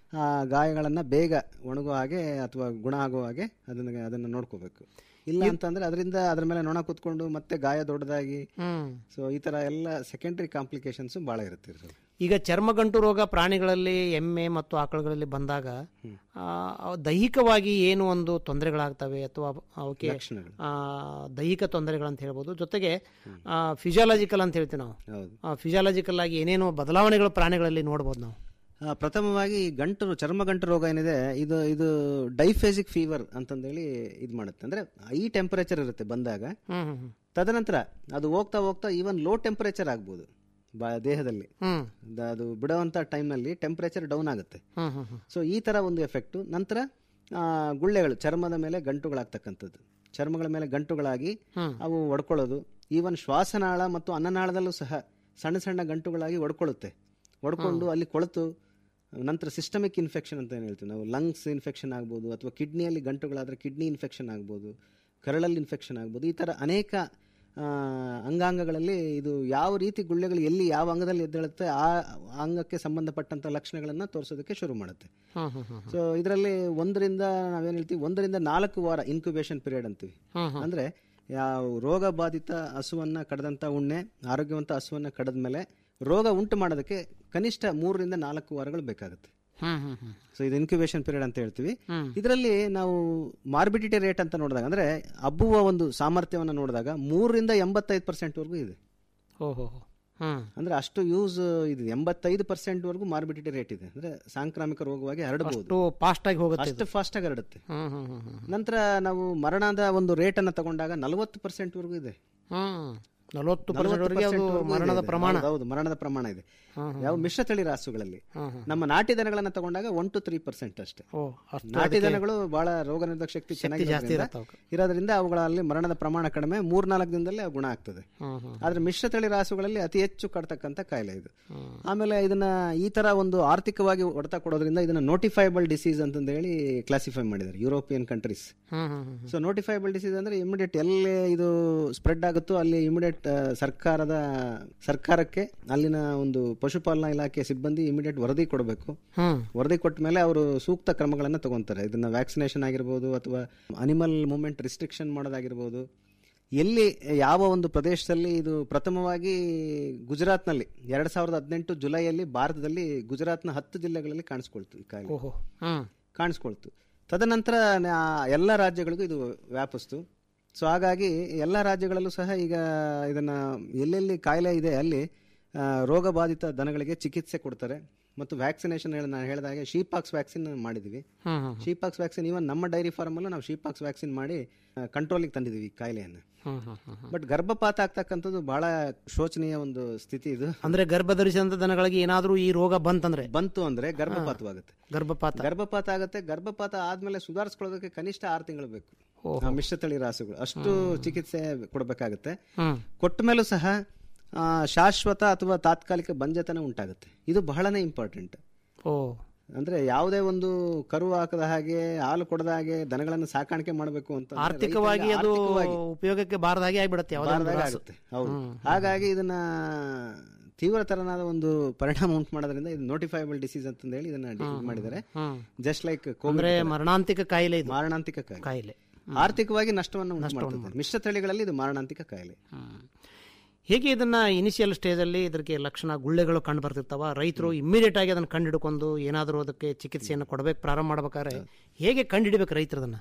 ಆ ಗಾಯಗಳನ್ನು ಬೇಗ ಒಣಗುವ ಹಾಗೆ ಅಥವಾ ಗುಣ ಆಗುವ ಹಾಗೆ ಅದನ್ನ ಅದನ್ನು ನೋಡ್ಕೋಬೇಕು ಇಲ್ಲ ಅಂತಂದ್ರೆ ಅದರಿಂದ ಅದ್ರ ಮೇಲೆ ನೊಣ ಕುತ್ಕೊಂಡು ಮತ್ತೆ ಗಾಯ ದೊಡ್ಡದಾಗಿ ಹ್ಮ್. ಸೊ ಈ ತರ ಎಲ್ಲ ಸೆಕೆಂಡರಿ ಕಾಂಪ್ಲಿಕೇಶನ್ಸ್ ಭಾಳ ಇರುತ್ತೆ ಸರ್ ಈಗ ಚರ್ಮಗಂಟು ರೋಗ ಪ್ರಾಣಿಗಳಲ್ಲಿ ಎಮ್ಮೆ ಮತ್ತು ಆಕಳುಗಳಲ್ಲಿ ಬಂದಾಗ ಆ, ಅವು ದೈಹಿಕವಾಗಿ ಏನು ಒಂದು ತೊಂದರೆಗಳಾಗ್ತವೆ ಅಥವಾ ಅವಕ್ಕೆ ಲಕ್ಷಣಗಳು. ಆ, ದೈಹಿಕ ತೊಂದರೆಗಳಂತ ಹೇಳ್ಬೋದು ಜೊತೆಗೆ ಫಿಸಿಯಾಲಜಿಕಲ್ ಅಂತ ಹೇಳ್ತೀವಿ ನಾವು ಹೌದು ಫಿಸಿಯಾಲಜಿಕಲ್ ಆಗಿ ಏನೇನು ಬದಲಾವಣೆಗಳು ಪ್ರಾಣಿಗಳಲ್ಲಿ ನೋಡ್ಬೋದು ನಾವು ಆ, ಪ್ರಥಮವಾಗಿ ಗಂಟು ಚರ್ಮಗಂಟು ರೋಗ ಏನಿದೆ ಇದು ಇದು ಡೈಫೇಸಿಕ್ ಫೀವರ್ ಅಂತಂದೇಳಿ ಇದು ಮಾಡುತ್ತೆ ಅಂದ್ರೆ ಈ ಟೆಂಪರೇಚರ್ ಇರುತ್ತೆ ಬಂದಾಗ ಹ್ಮ್ ಹ್ಮ್ ಹ್ಮ್. ತದನಂತರ ಅದು ಹೋಗ್ತಾ ಹೋಗ್ತಾ ಈವನ್ ಲೋ ಟೆಂಪರೇಚರ್ ಆಗ್ಬೋದು ಬಾ ದೇಹದಲ್ಲಿ ಹ್ಮ್. ದ- ಅದು ಬಿಡುವಂಥ ಟೈಮ್ನಲ್ಲಿ ಟೆಂಪರೇಚರ್ ಡೌನ್ ಆಗುತ್ತೆ ಹ್ಮ್ ಹ್ಮ್ ಹ್ಮ್. ಸೊ ಈ ಥರ ಒಂದು ಎಫೆಕ್ಟು ನಂತರ ಆ, ಗುಳ್ಳೆಗಳು ಚರ್ಮದ ಮೇಲೆ ಗಂಟುಗಳಾಗ್ತಕ್ಕಂಥದ್ದು ಚರ್ಮಗಳ ಮೇಲೆ ಗಂಟುಗಳಾಗಿ ಹ್ಮ್. ಅವು ಒಡ್ಕೊಳ್ಳೋದು ಈವನ್ ಶ್ವಾಸನಾಳ ಮತ್ತು ಅನ್ನನಾಳದಲ್ಲೂ ಸಹ ಸಣ್ಣ ಸಣ್ಣ ಗಂಟುಗಳಾಗಿ ಒಡ್ಕೊಳ್ಳುತ್ತೆ ಒಡ್ಕೊಂಡು ಅಲ್ಲಿ ಕೊಳೆತು ನಂತರ ಸಿಸ್ಟಮಿಕ್ ಇನ್ಫೆಕ್ಷನ್ ಅಂತ ಏನು ಹೇಳ್ತೀವಿ ನಾವು ಲಂಗ್ಸ್ ಇನ್ಫೆಕ್ಷನ್ ಆಗ್ಬೋದು ಅಥವಾ ಕಿಡ್ನಿಯಲ್ಲಿ ಗಂಟುಗಳಾದರೆ ಕಿಡ್ನಿ ಇನ್ಫೆಕ್ಷನ್ ಆಗ್ಬೋದು ಕರಳಲ್ಲಿ ಇನ್ಫೆಕ್ಷನ್ ಆಗ್ಬೋದು ಈ ಥರ ಅನೇಕ ಆ, ಅಂಗಾಂಗಗಳಲ್ಲಿ ಇದು ಯಾವ ರೀತಿ ಗುಳ್ಳೆಗಳು ಎಲ್ಲಿ ಯಾವ ಅಂಗದಲ್ಲಿ ಎದ್ದೇಳುತ್ತೆ ಆ ಅಂಗಕ್ಕೆ ಸಂಬಂಧಪಟ್ಟಂಥ ಲಕ್ಷಣಗಳನ್ನು ತೋರಿಸೋದಕ್ಕೆ ಶುರು ಮಾಡುತ್ತೆ ಹ್ಮ್ ಹ್ಮ್ ಹ್ಮ್. ಸೊ ಇದರಲ್ಲಿ ಒಂದರಿಂದ ನಾವೇನು ಹೇಳ್ತೀವಿ ಒಂದರಿಂದ ನಾಲ್ಕು ವಾರ ಇನ್ಕ್ಯುಬೇಷನ್ ಪೀರಿಯಡ್ ಅಂತೀವಿ ಹ್ಮ್ ಹ್ಮ್. ಅಂದ್ರೆ ಯಾವ ರೋಗ ಬಾಧಿತ ಹಸುವನ್ನ ಕಡದಂತ ಉಣ್ಣೆ ಆರೋಗ್ಯವಂತ ಹಸುವನ್ನ ಕಡದ ಮೇಲೆ ರೋಗ ಉಂಟು ಮಾಡೋದಕ್ಕೆ ಕನಿಷ್ಠ ಮೂರರಿಂದ ನಾಲ್ಕು ವಾರಗಳು ಬೇಕಾಗುತ್ತೆ ಹ್ಮ್ ಹ್ಮ್ ಹ್ಮ್. ಸೊ ಇದು ಇನ್ಕ್ಯುಬೇಷನ್ ಪೀರಿಯಡ್ ಅಂತ ಹೇಳ್ತೀವಿ ಹ್ಮ್. ಇದರಲ್ಲಿ ನಾವು ಮಾರ್ಬಿಡಿಟಿ ರೇಟ್ ಅಂತ ನೋಡಿದಾಗ ಅಂದ್ರೆ ಹಬ್ಬುವ ಒಂದು ಸಾಮರ್ಥ್ಯವನ್ನು ನೋಡಿದಾಗ ಮೂರರಿಂದ ಎಂಬತ್ತೈದು ಪರ್ಸೆಂಟ್ ವರೆಗೂ ಇದೆ ಓಹೋ ಹ್ಮ್ ಅಂದ್ರೆ ಅಷ್ಟು ಯೂಸ್ ಇದು ಎಂಬತ್ತೈದು ಪರ್ಸೆಂಟ್ ವರೆಗೂ ಮಾರ್ಬಿಡಿಟಿ ರೇಟ್ ಇದೆ ಅಂದ್ರೆ ಸಾಂಕ್ರಾಮಿಕ ರೋಗವಾಗಿ ಹರಡಬಹುದು ಅಷ್ಟು ಫಾಸ್ಟ್ ಆಗಿ ಹೋಗುತ್ತೆ ಅಷ್ಟು ಫಾಸ್ಟ್ ಆಗಿ ಹರಡುತ್ತೆ ಹ್ಮ್ ಹ್ಮ್ ಹ್ಮ್ ಹ್ಮ್. ನಂತರ ನಾವು ಮರಣದ ಒಂದು ರೇಟ್ ಅನ್ನ ತಗೊಂಡಾಗ ನಲವತ್ತು ಪರ್ಸೆಂಟ್ ವರೆಗೂ ಇದೆ ಹ್ಮ್ ನಲವತ್ತು ಪರ್ಸೆಂಟ್ ವರೆಗೆ ಅದು 40% ವರೆಗೂ ಮರಣದ ಇದೆ. ಪ್ರಮಾಣ ಹೌದು, ಹೌದು ಮರಣದ ಪ್ರಮಾಣ ಇದೆ ಯಾವ ಮಿಶ್ರತಳಿ ರಾಸುಗಳಲ್ಲಿ ಹ್ಮ್ ಹ್ಮ್. ನಮ್ಮ ನಾಟಿ ದನಗಳನ್ನ ತಗೊಂಡಾಗ ಒನ್ ಟು ತ್ರೀ ಪರ್ಸೆಂಟ್ ಅಷ್ಟೇ ಓ ಅಷ್ಟು ನಾಟಿ ಅದಕ್ಕೆ ದನಗಳು ಬಹಳ ರೋಗ ನಿರೋಧಕ ಶಕ್ತಿ ಶಕ್ತಿ ಜಾಸ್ತಿ ಚೆನ್ನಾಗಿ ಇರುತ್ತೆ ಅವಕ್ಕೆ. ಇರೋದ್ರಿಂದ ಅವುಗಳಲ್ಲಿ ಮರಣದ ಪ್ರಮಾಣ ಕಡಿಮೆ ಮೂರ್ನಾಲ್ಕು ದಿನದಲ್ಲೇ ಅವು ಗುಣ ಆಗ್ತದೆ ಹ್ಮ್ ಹ್ಮ್ ಆದ್ರೆ ಮಿಶ್ರತಳಿ ರಾಸುಗಳಲ್ಲಿ ಅತಿ ಹೆಚ್ಚು ಕಡ್ತಕ್ಕಂಥ ಕಾಯಿಲೆ ಇದು ಆಮೇಲೆ ಇದನ್ನ ಈ ತರ ಒಂದು ಆರ್ಥಿಕವಾಗಿ ಹೊಡೆತ ಕೊಡೋದ್ರಿಂದ ಇದನ್ನ ನೋಟಿಫೈಬಲ್ ಡಿಸೀಸ್ ಅಂತಂದು ಹೇಳಿ ಕ್ಲಾಸಿಫೈ ಮಾಡಿದ್ದಾರೆ ಯುರೋಪಿಯನ್ ಕಂಟ್ರೀಸ್ ಹ್ಮ್ ಹ್ಮ್ ಹ್ಮ್. ಸೊ ನೋಟಿಫೈಬಲ್ ಡಿಸೀಸ್ ಅಂದ್ರೆ ಇಮಿಡಿಯೇಟ್ ಎಲ್ಲಿ ಇದು ಸ್ಪ್ರೆಡ್ ಆಗುತ್ತೋ ಅಲ್ಲಿ ಇಮಿಡಿಯೇಟ್ ಸರ್ಕಾರದ ಸರ್ಕಾರಕ್ಕೆ ಅಲ್ಲಿನ ಒಂದು ಪಶುಪಾಲನಾ ಇಲಾಖೆ ಸಿಬ್ಬಂದಿ ಇಮಿಡಿಯೇಟ್ ವರದಿ ಕೊಡಬೇಕು ಹ್ಮ್ ವರದಿ ಕೊಟ್ಟ ಮೇಲೆ ಅವರು ಸೂಕ್ತ ಕ್ರಮಗಳನ್ನು ತಗೊಂತಾರೆ ಇದನ್ನ ವ್ಯಾಕ್ಸಿನೇಷನ್ ಆಗಿರ್ಬೋದು ಅಥವಾ ಅನಿಮಲ್ ಮೂವ್ಮೆಂಟ್ ರಿಸ್ಟ್ರಿಕ್ಷನ್ ಮಾಡೋದಾಗಿರ್ಬೋದು ಎಲ್ಲಿ ಯಾವ ಒಂದು ಪ್ರದೇಶದಲ್ಲಿ ಇದು ಪ್ರಥಮವಾಗಿ ಗುಜರಾತ್ನಲ್ಲಿ ಎರಡ್ ಸಾವಿರದ ಹದಿನೆಂಟು ಜುಲೈಯಲ್ಲಿ ಭಾರತದಲ್ಲಿ ಗುಜರಾತ್ನ ಹತ್ತು ಜಿಲ್ಲೆಗಳಲ್ಲಿ ಕಾಣಿಸ್ಕೊಳ್ತು ಈ ಕಾಯಿಲೆ ಓಹೋ ಹ್ಮ್ ಕಾಣಿಸ್ಕೊಳ್ತು ತದನಂತರ ನಾ- ಎಲ್ಲ ರಾಜ್ಯಗಳಿಗೂ ಇದು ವ್ಯಾಪಿಸ್ತು ಸೊ ಹಾಗಾಗಿ ಎಲ್ಲ ರಾಜ್ಯಗಳಲ್ಲೂ ಸಹ ಈಗ ಇದನ್ನ ಎಲ್ಲೆಲ್ಲಿ ಕಾಯಿಲೆ ಇದೆ ಅಲ್ಲಿ ಆ, ರೋಗ ಬಾಧಿತ ದನಗಳಿಗೆ ಚಿಕಿತ್ಸೆ ಕೊಡ್ತಾರೆ ಮತ್ತು ವ್ಯಾಕ್ಸಿನೇಷನ್ ಹೇಳಿ ನಾನು ಹೇಳಿದಾಗೆ ಶೀಪಾಕ್ಸ್ ವ್ಯಾಕ್ಸಿನ್ ಮಾಡಿದ್ವಿ ಹ್ಮ್ ಹ್ಮ್ ಶೀಪಾಕ್ಸ್ ವ್ಯಾಕ್ಸಿನ್ ಇವನ್ ನಮ್ಮ ಡೈರಿ ಫಾರ್ಮಲ್ಲೂ ನಾವು ಶೀಪಾಕ್ಸ್ ವ್ಯಾಕ್ಸಿನ್ ಮಾಡಿ ಕಂಟ್ರೋಲಿಗೆ ತಂದಿದ್ದೀವಿ ಈ ಕಾಯಿಲೆಯನ್ನು ಹ್ಮ್ ಹ್ಮ್ ಹ್ಮ್ ಹ್ಮ್. ಬಟ್ ಗರ್ಭಪಾತ ಆಗ್ತಕ್ಕಂಥದ್ದು ಬಹಳ ಶೋಚನೀಯ ಒಂದು ಸ್ಥಿತಿ ಇದು ಅಂದ್ರೆ ಗರ್ಭ ಧರಿಸಿದಂತ ದನಗಳಿಗೆ ಏನಾದ್ರೂ ಈ ರೋಗ ಬಂತಂದ್ರೆ ಬಂತು ಅಂದ್ರೆ ಗರ್ಭಪಾತವಾಗುತ್ತೆ ಗರ್ಭಪಾತ ಗರ್ಭಪಾತ ಆಗುತ್ತೆ ಗರ್ಭಪಾತ ಆದ್ಮೇಲೆ ಸುಧಾರಿಸ್ಕೊಳ್ಳೋದಕ್ಕೆ ಕನಿಷ್ಠ ಆರು ತಿಂಗಳು ಬೇಕು ಓಹೋ. ಆ ಮಿಶ್ರತಳಿ ರಾಸುಗಳು ಅಷ್ಟು ಚಿಕಿತ್ಸೆ ಕೊಡಬೇಕಾಗುತ್ತೆ ಹ್ಮ್ ಕೊಟ್ಟ ಮೇಲೂ ಸಹ ಆ, ಶಾಶ್ವತ ಅಥವಾ ತಾತ್ಕಾಲಿಕ ಬಂಜತನ ಉಂಟಾಗುತ್ತೆ ಇದು ಬಹಳನೇ ಇಂಪಾರ್ಟೆಂಟ್ ಓ ಅಂದ್ರೆ ಯಾವುದೇ ಒಂದು ಕರು ಹಾಕದ ಹಾಗೆ ಹಾಲು ಕೊಡದ ಹಾಗೆ ದನಗಳನ್ನು ಸಾಕಾಣಿಕೆ ಮಾಡಬೇಕು ಅಂತ ಅಂದ್ರೆ ಆರ್ಥಿಕವಾಗಿ ರೈತರಿಗೆ ಅದು ಆರ್ಥಿಕವಾಗಿ ಉಪಯೋಗಕ್ಕೆ ಬಾರದ ಹಾಗೆ ಆಗ್ಬಿಡುತ್ತೆ ಯಾವುದೇ ಒಂದು ಬಾರದಾಗ ರಾಸು. ಆಗುತ್ತೆ ಹೌದು ಹಾಗಾಗಿ ಇದನ್ನ ತೀವ್ರತರನಾದ ಒಂದು ಪರಿಣಾಮ ಉಂಟು ಮಾಡೋದ್ರಿಂದ ಇದು ನೋಟಿಫೈಬಲ್ ಡಿಸೀಸ್ ಅಂತ ಹೇಳಿ ಇದನ್ನ ಡಿ- ಇದ್ ಮಾಡಿದ್ದಾರೆ ಹ್ಮ್. ಜಸ್ಟ್ ಲೈಕ್ ಅಂದ್ರೆ ಮರಣಾಂತಿಕ ಕಾಯಿಲೆ ಇದು ಮಾರಣಾಂತಿಕ ಕಾಯಿಲೆ ಕಾಯಿಲೆ ಆರ್ಥಿಕವಾಗಿ ನಷ್ಟವನ್ನು ಉಂಟು ಮಾಡ್ತದೆ ಮಿಶ್ರ ತಳಿಗಳಲ್ಲಿ ಇದು ಮಾರಣಾಂತಿಕ ಕಾಯಿಲೆ ಹ್ಮ್. ಹೇಗೆ ಇದನ್ನ ಇನಿಷಿಯಲ್ ಸ್ಟೇಜ್ ಅಲ್ಲಿ ಇದಕ್ಕೆ ಲಕ್ಷಣ ಗುಳ್ಳೆಗಳು ಕಂಡು ಬರ್ತಿರ್ತಾವ ರೈತರು ಇಮಿಡಿಯೇಟ್ ಆಗಿ ಅದನ್ನ ಕಂಡು ಹಿಡ್ಕೊಂಡು ಏನಾದರೂ ಅದಕ್ಕೆ ಚಿಕಿತ್ಸೆಯನ್ನು ಕೊಡಬೇಕು ಪ್ರಾರಂಭ ಮಾಡ್ಬೇಕಾದ್ರೆ ಹೇಗೆ ಕಂಡು ಹಿಡಿಬೇಕು ರೈತರದನ್ನ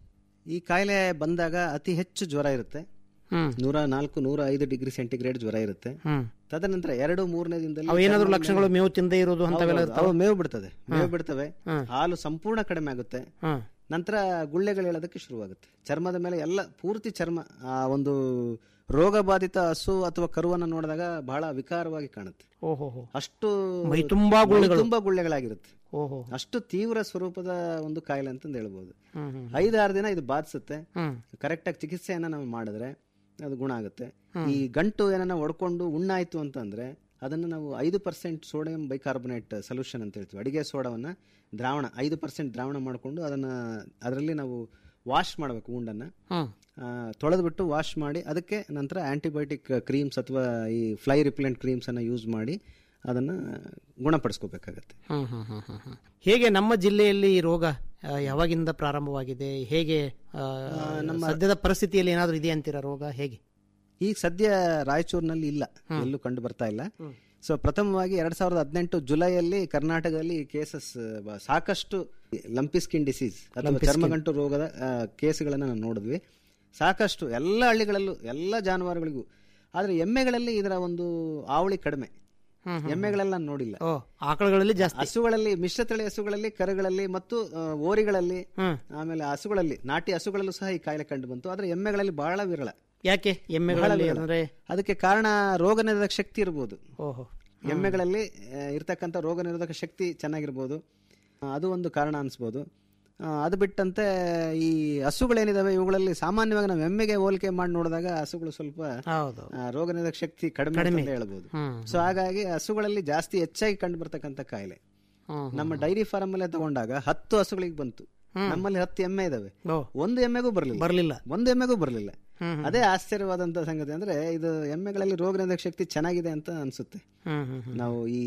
ಈ ಕಾಯಿಲೆ ಬಂದಾಗ ಅತಿ ಹೆಚ್ಚು ಜ್ವರ ಇರುತ್ತೆ ಹ್ಮ್ ನೂರ ನಾಲ್ಕು ನೂರ ಐದು ಡಿಗ್ರಿ ಸೆಂಟಿಗ್ರೇಡ್ ಜ್ವರ ಇರುತ್ತೆ ಹ್ಮ್ ತದನಂತರ ಎರಡು ಮೂರನೇ ದಿನದಲ್ಲಿ ಅವು ಏನಾದ್ರು ಚರ್ಮದ ಲಕ್ಷಣಗಳು ಮೇಲೆ- ಮೇವು ತಿಂದೇ ಇರೋದು ಅಂತವೆಲ್ಲ ಹೌದು, ಇರ್ತಾವ ಅವು ಮೇವು ಬಿಡ್ತದೆ ಮೇವು ಬಿಡ್ತವೆ ಹ್ಮ್. ಹಾಲು ಸಂಪೂರ್ಣ ಕಡಿಮೆ ಆಗುತ್ತೆ ಹ್ಮ್ ನಂತರ ಗುಳ್ಳೆಗಳು ಹೇಳೋದಕ್ಕೆ ಶುರುವಾಗುತ್ತೆ ಚರ್ಮದ ಮೇಲೆ ಎಲ್ಲ ಪೂರ್ತಿ ಚರ್ಮ ಆ ಒಂದು ರೋಗ ಬಾಧಿತ ಹಸು ಅಥವಾ ಕರುವನ್ನು ನೋಡಿದಾಗ ಬಹಳ ವಿಕಾರವಾಗಿ ಕಾಣುತ್ತೆ ಓಹೋ ಹೋ ಅಷ್ಟು ಮೈ ತುಂಬಾ ಗುಳ್ಳೆಗಳು. ತುಂಬಾ ಗುಳ್ಳೆಗಳಾಗಿರುತ್ತೆ ಓಹೋ ಅಷ್ಟು ತೀವ್ರ ಸ್ವರೂಪದ ಒಂದು ಕಾಯಿಲೆ ಅಂತಂದು ಹೇಳ್ಬೋದು ಹ್ಮ್ ಹ್ಮ್ ಐದಾರು ದಿನ ಇದು ಬಾಧಿಸುತ್ತೆ ಹ್ಮ್ ಕರೆಕ್ಟಾಗಿ ಚಿಕಿತ್ಸೆಯನ್ನ ನಾವು ಮಾಡಿದ್ರೆ ಅದು ಗುಣ ಆಗುತ್ತೆ ಈ ಗಂಟು ಏನನ್ನ ಒಡ್ಕೊಂಡು ಉಣ್ಣಾಯ್ತು ಅಂತಂದ್ರೆ ಅದನ್ನು ನಾವು ಐದು ಪರ್ಸೆಂಟ್ ಸೋಡಿಯಂ ಬೈಕಾರ್ಬೊನೇಟ್ ಸೊಲ್ಯೂಷನ್ ಅಂತ ಹೇಳ್ತೀವಿ ಅಡಿಗೆ ಸೋಡವನ್ನ ದ್ರಾವಣ ಐದು ಪರ್ಸೆಂಟ್ ದ್ರಾವಣ ಮಾಡಿಕೊಂಡು ಅದನ್ನ ಅದರಲ್ಲಿ ನಾವು ವಾಶ್ ಮಾಡಬೇಕು ಉಂಡನ್ನ ಹ್ಮ್ ತೊಳೆದ್ಬಿಟ್ಟು ವಾಶ್ ಮಾಡಿ ಅದಕ್ಕೆ ನಂತರ ಆಂಟಿಬಯೋಟಿಕ್ ಕ್ರೀಮ್ಸ್ ಅಥವಾ ಈ ಫ್ಲೈ ರಿಪ್ಲೆಂಟ್ ಕ್ರೀಮ್ಸ್ ಅನ್ನ ಯೂಸ್ ಮಾಡಿ ಅದನ್ನು ಗುಣಪಡಿಸ್ಕೋಬೇಕಾಗತ್ತೆ ಹ್ಮ್ ಹ್ಮ್ ಹ್ಮ್ ಹ್ಮ್ ಹ್ಮ್. ಹೇಗೆ ನಮ್ಮ ಜಿಲ್ಲೆಯಲ್ಲಿ ಈ ರೋಗ ಆ, ಯಾವಾಗಿಂದ ಪ್ರಾರಂಭವಾಗಿದೆ ಹೇಗೆ ಆ, ಸದ್ಯದ ಪರಿಸ್ಥಿತಿಯಲ್ಲಿ ಏನಾದರೂ ಇದೆ ಅಂತೀರಾ ರೋಗ ಹೇಗೆ ಈಗ ಸದ್ಯ ರಾಯಚೂರಿನಲ್ಲಿ ಇಲ್ಲ ಎಲ್ಲೂ ಕಂಡು ಬರ್ತಾ ಇಲ್ಲ ಸೊ ಪ್ರಥಮವಾಗಿ ಎರಡ್ ಸಾವಿರದ ಹದಿನೆಂಟು ಜುಲೈಯಲ್ಲಿ ಕರ್ನಾಟಕದಲ್ಲಿ ಕೇಸಸ್ ಸಾಕಷ್ಟು ಲಂಪಿ ಸ್ಕಿನ್ ಡಿಸೀಸ್ ಅಥವಾ ಚರ್ಮಗಂಟು ರೋಗದ ಕೇಸ್ಗಳನ್ನು ನಾವು ನೋಡಿದ್ವಿ ಸಾಕಷ್ಟು ಎಲ್ಲ ಹಳ್ಳಿಗಳಲ್ಲೂ ಎಲ್ಲ ಜಾನುವಾರುಗಳಿಗೂ ಆದರೆ ಎಮ್ಮೆಗಳಲ್ಲಿ ಇದರ ಒಂದು ಆವಳಿ ಕಡಿಮೆ ಎಮ್ಮೆಗಳೆಲ್ಲ ನಾನು ನೋಡಿಲ್ಲ ಓ ಆಕಳುಗಳಲ್ಲಿ ಜಾಸ್ತಿ ಹಸುಗಳಲ್ಲಿ ಮಿಶ್ರತಳಿ ಹಸುಗಳಲ್ಲಿ ಕರುಗಳಲ್ಲಿ ಮತ್ತು ಆ, ಓರಿಗಳಲ್ಲಿ ಹ್ಮ್. ಆಮೇಲೆ ಹಸುಗಳಲ್ಲಿ ನಾಟಿ ಹಸುಗಳಲ್ಲೂ ಸಹ ಈ ಕಾಯಿಲೆ ಕಂಡು ಬಂತು ಆದ್ರೆ ಎಮ್ಮೆಗಳಲ್ಲಿ ಬಹಳ ವಿರಳ ಯಾಕೆ ಬಹಳ ಎಮ್ಮೆಗಳಲ್ಲಿ ವಿರಳ. ಅಂದ್ರೆ ಅದಕ್ಕೆ ಕಾರಣ ರೋಗ ನಿರೋಧಕ ಶಕ್ತಿ ಇರ್ಬೋದು ಓಹೋ ಎಮ್ಮೆಗಳಲ್ಲಿ ಆ, ಇರ್ತಕ್ಕಂಥ ರೋಗ ನಿರೋಧಕ ಶಕ್ತಿ ಚೆನ್ನಾಗಿರ್ಬೋದು ಆ, ಅದು ಒಂದು ಕಾರಣ ಅನಿಸ್ಬೋದು ಆ, ಅದು ಬಿಟ್ಟಂತೆ ಈ ಹಸುಗಳೇನಿದಾವೆ ಇವುಗಳಲ್ಲಿ ಸಾಮಾನ್ಯವಾಗಿ ನಾವು ಎಮ್ಮೆಗೆ ಹೋಲಿಕೆ ಮಾಡಿ ನೋಡಿದಾಗ ಹಸುಗಳು ಸ್ವಲ್ಪ ಹೌದು ಆ, ರೋಗ ನಿರೋಧಕ ಶಕ್ತಿ ಕಡಿಮೆ ಕಡಿಮೆ. ಅಂತ ಹೇಳ್ಬೋದು ಹ್ಮ್. ಸೊ ಹಾಗಾಗಿ ಹಸುಗಳಲ್ಲಿ ಜಾಸ್ತಿ ಹೆಚ್ಚಾಗಿ ಕಂಡು ಬರ್ತಕ್ಕಂಥ ಕಾಯಿಲೆ ಹ್ಮ್, ನಮ್ಮ ಡೈರಿ ಫಾರ್ಮ್ ಅಲ್ಲೇ ತಗೊಂಡಾಗ ಹತ್ತು ಹಸುಗಳಿಗೆ ಬಂತು ನಮ್ಮಲ್ಲಿ ಹತ್ತು ಎಮ್ಮೆ ಇದಾವೆ ಓ ಒಂದು ಎಮ್ಮೆಗೂ ಬರಲಿಲ್ಲ ಬರ್ಲಿಲ್ಲ ಒಂದು ಎಮ್ಮೆಗೂ ಬರಲಿಲ್ಲ ಹ್ಮ್, ಅದೇ ಆಶ್ಚರ್ಯವಾದಂತ ಸಂಗತಿ ಅಂದ್ರೆ ಇದು ಎಮ್ಮೆಗಳಲ್ಲಿ ರೋಗ ನಿರೋಧಕ ಶಕ್ತಿ ಚೆನ್ನಾಗಿದೆ ಅಂತ ಅನ್ಸುತ್ತೆ ಹ್ಮ್ ಹ್ಮ್ ಹ್ಮ್. ನಾವು ಈ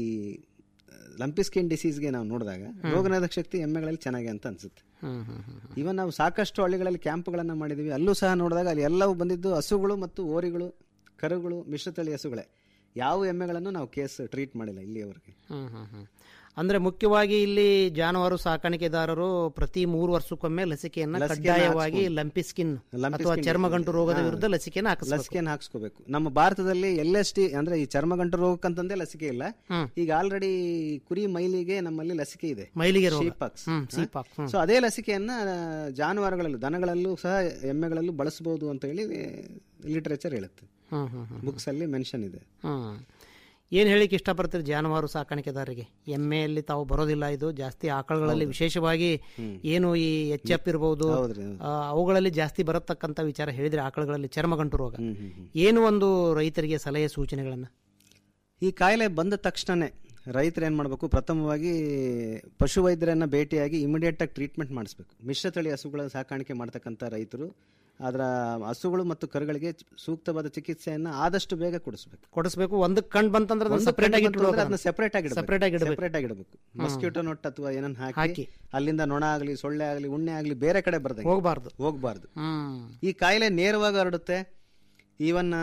ಲಂಪಿ ಸ್ಕಿನ್ ಡಿಸೀಸ್ಗೆ ನಾವು ನೋಡಿದಾಗ ರೋಗ ನಿರೋಧಕ ಶಕ್ತಿ ಎಮ್ಮೆಗಳಲ್ಲಿ ಚೆನ್ನಾಗಿ ಅಂತ ಅನ್ಸುತ್ತೆ ಹ್ಮ್ ಹ್ಮ್ ಹ್ಮ್ ಹ್ಮ್. ಇವನ್ ನಾವು ಸಾಕಷ್ಟು ಹಳ್ಳಿಗಳಲ್ಲಿ ಕ್ಯಾಂಪ್ಗಳನ್ನ ಮಾಡಿದೀವಿ ಅಲ್ಲೂ ಸಹ ನೋಡಿದಾಗ ಅಲ್ಲಿ ಎಲ್ಲವೂ ಬಂದಿದ್ದು ಹಸುಗಳು ಮತ್ತು ಓರಿಗಳು ಕರುಗಳು ಮಿಶ್ರತಳಿ ಹಸುಗಳೇ ಯಾವ ಎಮ್ಮೆಗಳನ್ನು ನಾವು ಕೇಸ್ ಟ್ರೀಟ್ ಮಾಡಿಲ್ಲ ಇಲ್ಲಿಯವರೆಗೆ ಹ್ಮ್ ಹ್ಮ್ ಹ್ಮ್. ಅಂದ್ರೆ ಮುಖ್ಯವಾಗಿ ಇಲ್ಲಿ ಜಾನುವಾರು ಸಾಕಾಣಿಕೆದಾರರು ಪ್ರತಿ ಮೂರು ವರ್ಷಕ್ಕೊಮ್ಮೆ ಲಸಿಕೆಯನ್ನ ಲಸಿಕೆಯನ್ನ ಕಡ್ಡಾಯವಾಗಿ ಹಾಕ್ಸ್ಕೊಂಡು. ಲಂಪಿ ಸ್ಕಿನ್ ಲಂಪಿ ಅಥವಾ ಸ್ಕಿನ್ ಚರ್ಮಗಂಟು ರೋಗದ ಹಾ. ವಿರುದ್ಧ ಲಸಿಕೆಯನ್ನು ಹಾಕಿಸ್ಬೇಕು ಲಸಿಕೆಯನ್ನು ಹಾಕ್ಸ್ಕೋಬೇಕು ನಮ್ಮ ಭಾರತದಲ್ಲಿ ಎಲ್ ಎಸ್ ಟಿ ಅಂದ್ರೆ ಈ ಚರ್ಮಗಂಟು ರೋಗಕ್ಕಂತಂದೇ ಲಸಿಕೆ ಇಲ್ಲ ಹ್ಮ್. ಈಗ ಆಲ್ರೆಡಿ ಕುರಿ ಮೈಲಿಗೆ ನಮ್ಮಲ್ಲಿ ಲಸಿಕೆ ಇದೆ ಮೈಲಿಗೆ ರೋಗ. ಶೀಪಾಕ್ಸ್ ಹ್ಮ್, ಶೀಪಾಕ್ಸ್, ಹ್ಮ್. ಸೊ ಅದೇ ಲಸಿಕೆಯನ್ನ ಆ, ಜಾನುವಾರುಗಳಲ್ಲೂ ದನಗಳಲ್ಲೂ ಸಹ ಎಮ್ಮೆಗಳಲ್ಲೂ ಬಳಸಬಹುದು ಅಂತ ಹೇಳಿ ಲಿಟರೇಚರ್ ಹೇಳುತ್ತೆ ಹ್ಮ್ ಹ್ಮ್ ಹ್ಮ್ ಬುಕ್ಸ್ ಅಲ್ಲಿ ಮೆನ್ಷನ್ ಇದೆ ಹ್ಮ್ ಏನ್ ಹೇಳಿಕ್ ಇಷ್ಟಪಡ್ತೀರಿ ಜಾನುವಾರು ಸಾಕಾಣಿಕೆದಾರರಿಗೆ ಎಮ್ಮೆಯಲ್ಲಿ ತಾವು ಬರೋದಿಲ್ಲ ಇದು ಜಾಸ್ತಿ ಆಕಳುಗಳಲ್ಲಿ ವಿಶೇಷವಾಗಿ ಏನು ಈ ಎಚ್ ಎಫ್ ಇರಬಹುದು ಹೌದ್ರಿ, ಹೌದು. ಅವುಗಳಲ್ಲಿ ಜಾಸ್ತಿ ಬರತಕ್ಕಂತ ವಿಚಾರ ಹೇಳಿದ್ರೆ ಆಕಳುಗಳಲ್ಲಿ ಚರ್ಮಗಂಟು ರೋಗ ಹ್ಮ್, ಹ್ಮ್, ಹ್ಮ್. ಏನು ಒಂದು ರೈತರಿಗೆ ಸಲಹೆ ಸೂಚನೆಗಳನ್ನ ಈ ಕಾಯಿಲೆ ಬಂದ ತಕ್ಷಣನೇ ರೈತರು ಏನು ಮಾಡಬೇಕು ಪ್ರಥಮವಾಗಿ ಪಶುವೈದ್ಯರನ್ನ ಭೇಟಿಯಾಗಿ ಇಮಿಡಿಯೇಟ್ ಆಗಿ ಟ್ರೀಟ್ಮೆಂಟ್ ಮಾಡಿಸ್ಬೇಕು ಮಿಶ್ರತಳಿ ಹಸುಗಳ ಸಾಕಾಣಿಕೆ ಮಾಡ್ತಕ್ಕಂಥ ರೈತರು ಅದರ ಹಸುಗಳು ಮತ್ತು ಕರುಗಳಿಗೆ ಸೂಕ್ತವಾದ ಚಿಕಿತ್ಸೆಯನ್ನ ಆದಷ್ಟು ಬೇಗ ಕೊಡಿಸ್ಬೇಕು ಕೊಡಿಸ್ಬೇಕು ಒಂದಕ್ಕೆ ಕಂಡು ಬಂತಂದ್ರೆ ಅದನ್ನ separate ಆಗಿ ಇಟ್ಬಿಡ್ಬೇಕು ಅದನ್ನ ಸೆಪರೇಟ್ ಆಗಿ Separate ಆಗಿ ಇಡ್ಬೇಕು. ಸೆಪರೇಟ್ ಆಗಿ ಇಡಬೇಕು ಮಸ್ಕಿಟೋ ನೊಟ್ ಅಥವಾ ಏನನ್ನ ಹಾಕಿ ಹಾಕಿ. ಅಲ್ಲಿಂದ ನೊಣ ಆಗಲಿ ಸೊಳ್ಳೆ ಆಗಲಿ ಉಣ್ಣೆ ಆಗಲಿ ಬೇರೆ ಕಡೆ ಬರ್ದಂಗೆ ಹೋಗ್ಬಾರ್ದು ಹೋಗ್ಬಾರ್ದು ಹ್ಮ್ ಈ ಕಾಯಿಲೆ ನೇರವಾಗಿ ಹರಡುತ್ತೆ ಈವನ್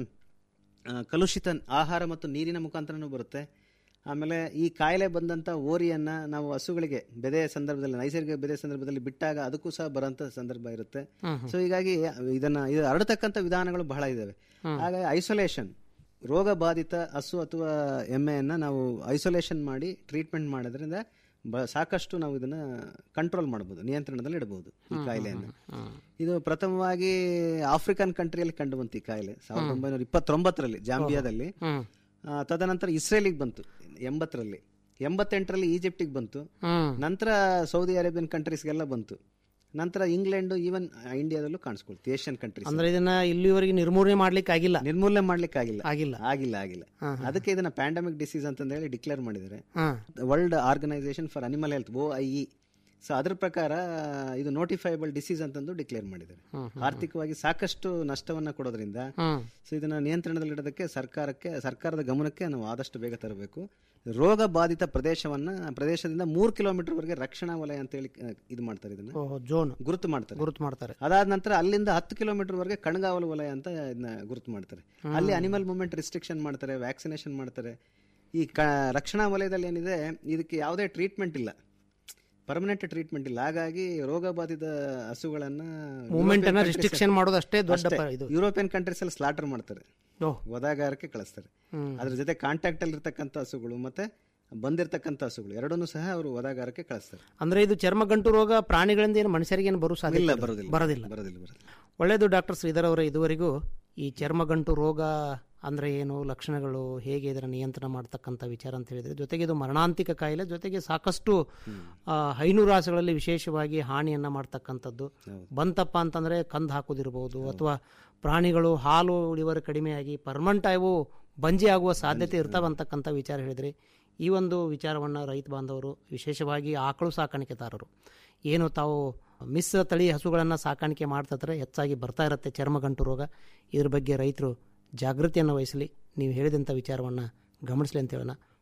ಕಲುಷಿತ ಆಹಾರ ಮತ್ತು ನೀರಿನ ಮುಖಾಂತರನೂ ಬರುತ್ತೆ ಆಮೇಲೆ ಈ ಕಾಯಿಲೆ ಬಂದಂಥ ಓರಿಯನ್ನ ನಾವು ಹಸುಗಳಿಗೆ ಬೆದೆ ಸಂದರ್ಭದಲ್ಲಿ ನೈಸರ್ಗಿಕ ಬೆದೆ ಸಂದರ್ಭದಲ್ಲಿ ಬಿಟ್ಟಾಗ ಅದಕ್ಕೂ ಸಹ ಬರೋಂಥ ಸಂದರ್ಭ ಇರುತ್ತೆ ಸೊ ಹೀಗಾಗಿ ಇದನ್ನ ಇದು ಹರಡತಕ್ಕಂಥ ವಿಧಾನಗಳು ಬಹಳ ಇದಾವೆ ಹಾಗಾಗಿ ಐಸೋಲೇಷನ್ ರೋಗ ಬಾಧಿತ ಹಸು ಅಥವಾ ಎಮ್ಮೆಯನ್ನ ನಾವು ಐಸೋಲೇಷನ್ ಮಾಡಿ ಟ್ರೀಟ್ಮೆಂಟ್ ಮಾಡೋದ್ರಿಂದ ಬ- ಸಾಕಷ್ಟು ನಾವು ಇದನ್ನ ಕಂಟ್ರೋಲ್ ಮಾಡಬಹುದು ನಿಯಂತ್ರಣದಲ್ಲಿ ಇಡಬಹುದು ಈ ಕಾಯಿಲೆಯನ್ನು ಇದು ಪ್ರಥಮವಾಗಿ ಆಫ್ರಿಕನ್ ಕಂಟ್ರಿಯಲ್ಲಿ ಕಂಡು ಬಂತು ಈ ಕಾಯಿಲೆ ಸಾವಿರದ ಒಂಬೈನೂರ ಇಪ್ಪತ್ತೊಂಬತ್ತರಲ್ಲಿ ಜಾಂಬಿಯಾದಲ್ಲಿ ಹ್ಮ್ ಆ, ತದನಂತರ ಇಸ್ರೇಲಿಗೆ ಬಂತು ಎಂಬತ್ತರಲ್ಲಿ ಎಂಬತ್ತೆಂಟರಲ್ಲಿ ಈಜಿಪ್ಟಿಗೆ ಬಂತು ಹ್ಮ್ ನಂತರ ಸೌದಿ ಅರೇಬಿಯನ್ ಕಂಟ್ರೀಸ್ಗೆಲ್ಲ ಬಂತು ನಂತರ ಇಂಗ್ಲೆಂಡ್ ಈವನ್ ಇಂಡಿಯಾದಲ್ಲೂ ಕಾಣಿಸ್ಕೊಳ್ತು ಏಷ್ಯನ್ ಕಂಟ್ರೀಸ್ ಅಂದ್ರೆ ಇದನ್ನ ಇಲ್ಲಿವರೆಗೆ ನಿರ್ಮೂಲನೆ ಮಾಡ್ಲಿಕ್ಕೆ ಆಗಿಲ್ಲ ನಿರ್ಮೂಲನೆ ಮಾಡ್ಲಿಕ್ಕೆ ಆಗಿಲ್ಲ ಆಗಿಲ್ಲ ಆಗಿಲ್ಲ ಆಗಿಲ್ಲ ಅದಕ್ಕೆ ಇದನ್ನ ಪ್ಯಾಂಡಮಿಕ್ ಡಿಸೀಸ್ ಅಂತ ಹೇಳಿ ಡಿಕ್ಲೇರ್ ಮಾಡಿದ್ದಾರೆ ಹಾ world organisation for animal health O I E so ಅದ್ರ ಪ್ರಕಾರ ಇದು ನೋಟಿಫೈಬಲ್ ಡಿಸೀಸ್ ಅಂತಂದು ಡಿಕ್ಲೇರ್ ಮಾಡಿದ್ದಾರೆ ಆರ್ಥಿಕವಾಗಿ ಸಾಕಷ್ಟು ನಷ್ಟವನ್ನ ಕೊಡೋದ್ರಿಂದ ಹ್ಮ್ ಸೊ ಇದನ್ನ ನಿಯಂತ್ರಣದಲ್ಲಿಡೋದಕ್ಕೆ ಸರ್ಕಾರಕ್ಕೆ ಸರ್ಕಾರದ ಗಮನಕ್ಕೆ ನಾವು ಆದಷ್ಟು ಬೇಗ ತರಬೇಕು ರೋಗ ಬಾಧಿತ ಪ್ರದೇಶವನ್ನ ಪ್ರದೇಶದಿಂದ ಮೂರು ಕಿಲೋಮೀಟರ್ ವರೆಗೆ ರಕ್ಷಣಾ ವಲಯ ಅಂತ ಹೇಳಿ ಆ, ಇದು ಮಾಡ್ತಾರೆ ಇದನ್ನ ಓಹೋ ಜೋನ್ ಗುರುತು ಮಾಡ್ತಾರೆ ಗುರುತು ಮಾಡ್ತಾರೆ ಅದಾದ ನಂತರ ಅಲ್ಲಿಂದ ಹತ್ತು ಕಿಲೋಮೀಟರ್ ವರೆಗೆ ಕಣ್ಗಾವಲು ವಲಯ ಅಂತ ಇದನ್ನ ಗುರುತು ಮಾಡ್ತಾರೆ ಅಲ್ಲಿ ಅನಿಮಲ್ ಮೂವ್ಮೆಂಟ್ ರಿಸ್ಟ್ರಿಕ್ಷನ್ ಮಾಡ್ತಾರೆ ವ್ಯಾಕ್ಸಿನೇಷನ್ ಮಾಡ್ತಾರೆ ಈ ಕ ರಕ್ಷಣಾ ವಲಯದಲ್ಲಿ ಏನಿದೆ ಇದಕ್ಕೆ ಯಾವುದೇ ಟ್ರೀಟ್ಮೆಂಟ್ ಇಲ್ಲ ಪರ್ಮನೆಂಟ್ ಟ್ರೀಟ್ಮೆಂಟ್ ಇಲ್ಲ ಹಾಗಾಗಿ ರೋಗ ಬಾಧಿತ ಹಸುಗಳನ್ನ ಮೂವ್ಮೆಂಟ್ ಅನ್ನ European ರಿಸ್ಟ್ರಿಕ್ಷನ್ countries- ಮಾಡೋದು ಅಷ್ಟೇ ದೊಡ್ಡ ಅಷ್ಟೇ. ಪ- ಇದು ಯುರೋಪಿಯನ್ ಕಂಟ್ರೀಸ್ ಅಲ್ಲಿ ಸ್ಲಾಟರ್ ಮಾಡ್ತಾರೆ ಓಹ್ ವದಾಗಾರಕ್ಕೆ ಕಳಿಸ್ತಾರೆ ಹ್ಮ್. ಅದ್ರ ಜೊತೆ ಕಾಂಟ್ಯಾಕ್ಟ್ ಅಲ್ಲಿ ಇರ್ತಕ್ಕಂಥ ಹಸುಗಳು ಮತ್ತೆ ಬಂದಿರತಕ್ಕಂಥ ಹಸುಗಳು ಎರಡನ್ನೂ ಸಹ ಅವರು ವದಾಗಾರಕ್ಕೆ ಕಳಿಸ್ತಾರೆ ಅಂದ್ರೆ ಇದು ಚರ್ಮಗಂಟು ರೋಗ ಪ್ರಾಣಿಗಳಿಂದ ಏನು ಮನುಷ್ಯರಿಗೆ ಏನು ಬರೋ ಸಾಧ್ಯ ಇಲ್ಲ ಬರೋದಿಲ್ಲ ಬರೋದಿಲ್ಲ ಬರೋದಿಲ್ಲ ಬರೋದಿಲ್ಲ ಒಳ್ಳೆಯದು ಡಾಕ್ಟರ್ ಶ್ರೀಧರ್ ಅವರೇ ಇದುವರೆಗೂ ಈ ಚರ್ಮಗಂಟು ರೋಗ ಅಂದರೆ ಏನು ಲಕ್ಷಣಗಳು ಹೇಗೆ ಇದರ ನಿಯಂತ್ರಣ ಮಾಡ್ತಕ್ಕಂಥ ವಿಚಾರ ಅಂತ ಹೇಳಿದರೆ ಜೊತೆಗೆ ಇದು ಮರಣಾಂತಿಕ ಕಾಯಿಲೆ ಜೊತೆಗೆ ಸಾಕಷ್ಟು ಆ, ಹೈನುರಾಸುಗಳಲ್ಲಿ ವಿಶೇಷವಾಗಿ ಹಾನಿಯನ್ನು ಮಾಡ್ತಕ್ಕಂಥದ್ದು ಬಂತಪ್ಪ ಅಂತಂದರೆ ಕಂದು ಹಾಕೋದಿರ್ಬೋದು ಅಥವಾ ಪ್ರಾಣಿಗಳು ಹಾಲು ಇಳುವರಿ ಕಡಿಮೆಯಾಗಿ ಪರ್ಮನೆಂಟ್ ಅವು ಬಂಜಿ ಆಗುವ ಸಾಧ್ಯತೆ ಇರ್ತಾವಂತಕ್ಕಂಥ ವಿಚಾರ ಹೇಳಿದ್ರಿ ಈ ಒಂದು ವಿಚಾರವನ್ನು ರೈತ ಬಾಂಧವರು ವಿಶೇಷವಾಗಿ ಆಕಳು ಸಾಕಾಣಿಕೆದಾರರು ಏನು ತಾವು ಮಿಶ್ರ ತಳಿ ಹಸುಗಳನ್ನು ಸಾಕಾಣಿಕೆ ಮಾಡ್ತಿದ್ರೆ ಹೆಚ್ಚಾಗಿ ಬರ್ತಾ ಇರುತ್ತೆ ಚರ್ಮಗಂಟು ರೋಗ ಇದ್ರ ಬಗ್ಗೆ ರೈತರು ಜಾಗೃತಿಯನ್ನು ವಹಿಸಲಿ ನೀವು ಹೇಳಿದಂಥ ವಿಚಾರವನ್ನು ಗಮನಿಸಲಿ ಅಂತ ಹೇಳೋಣ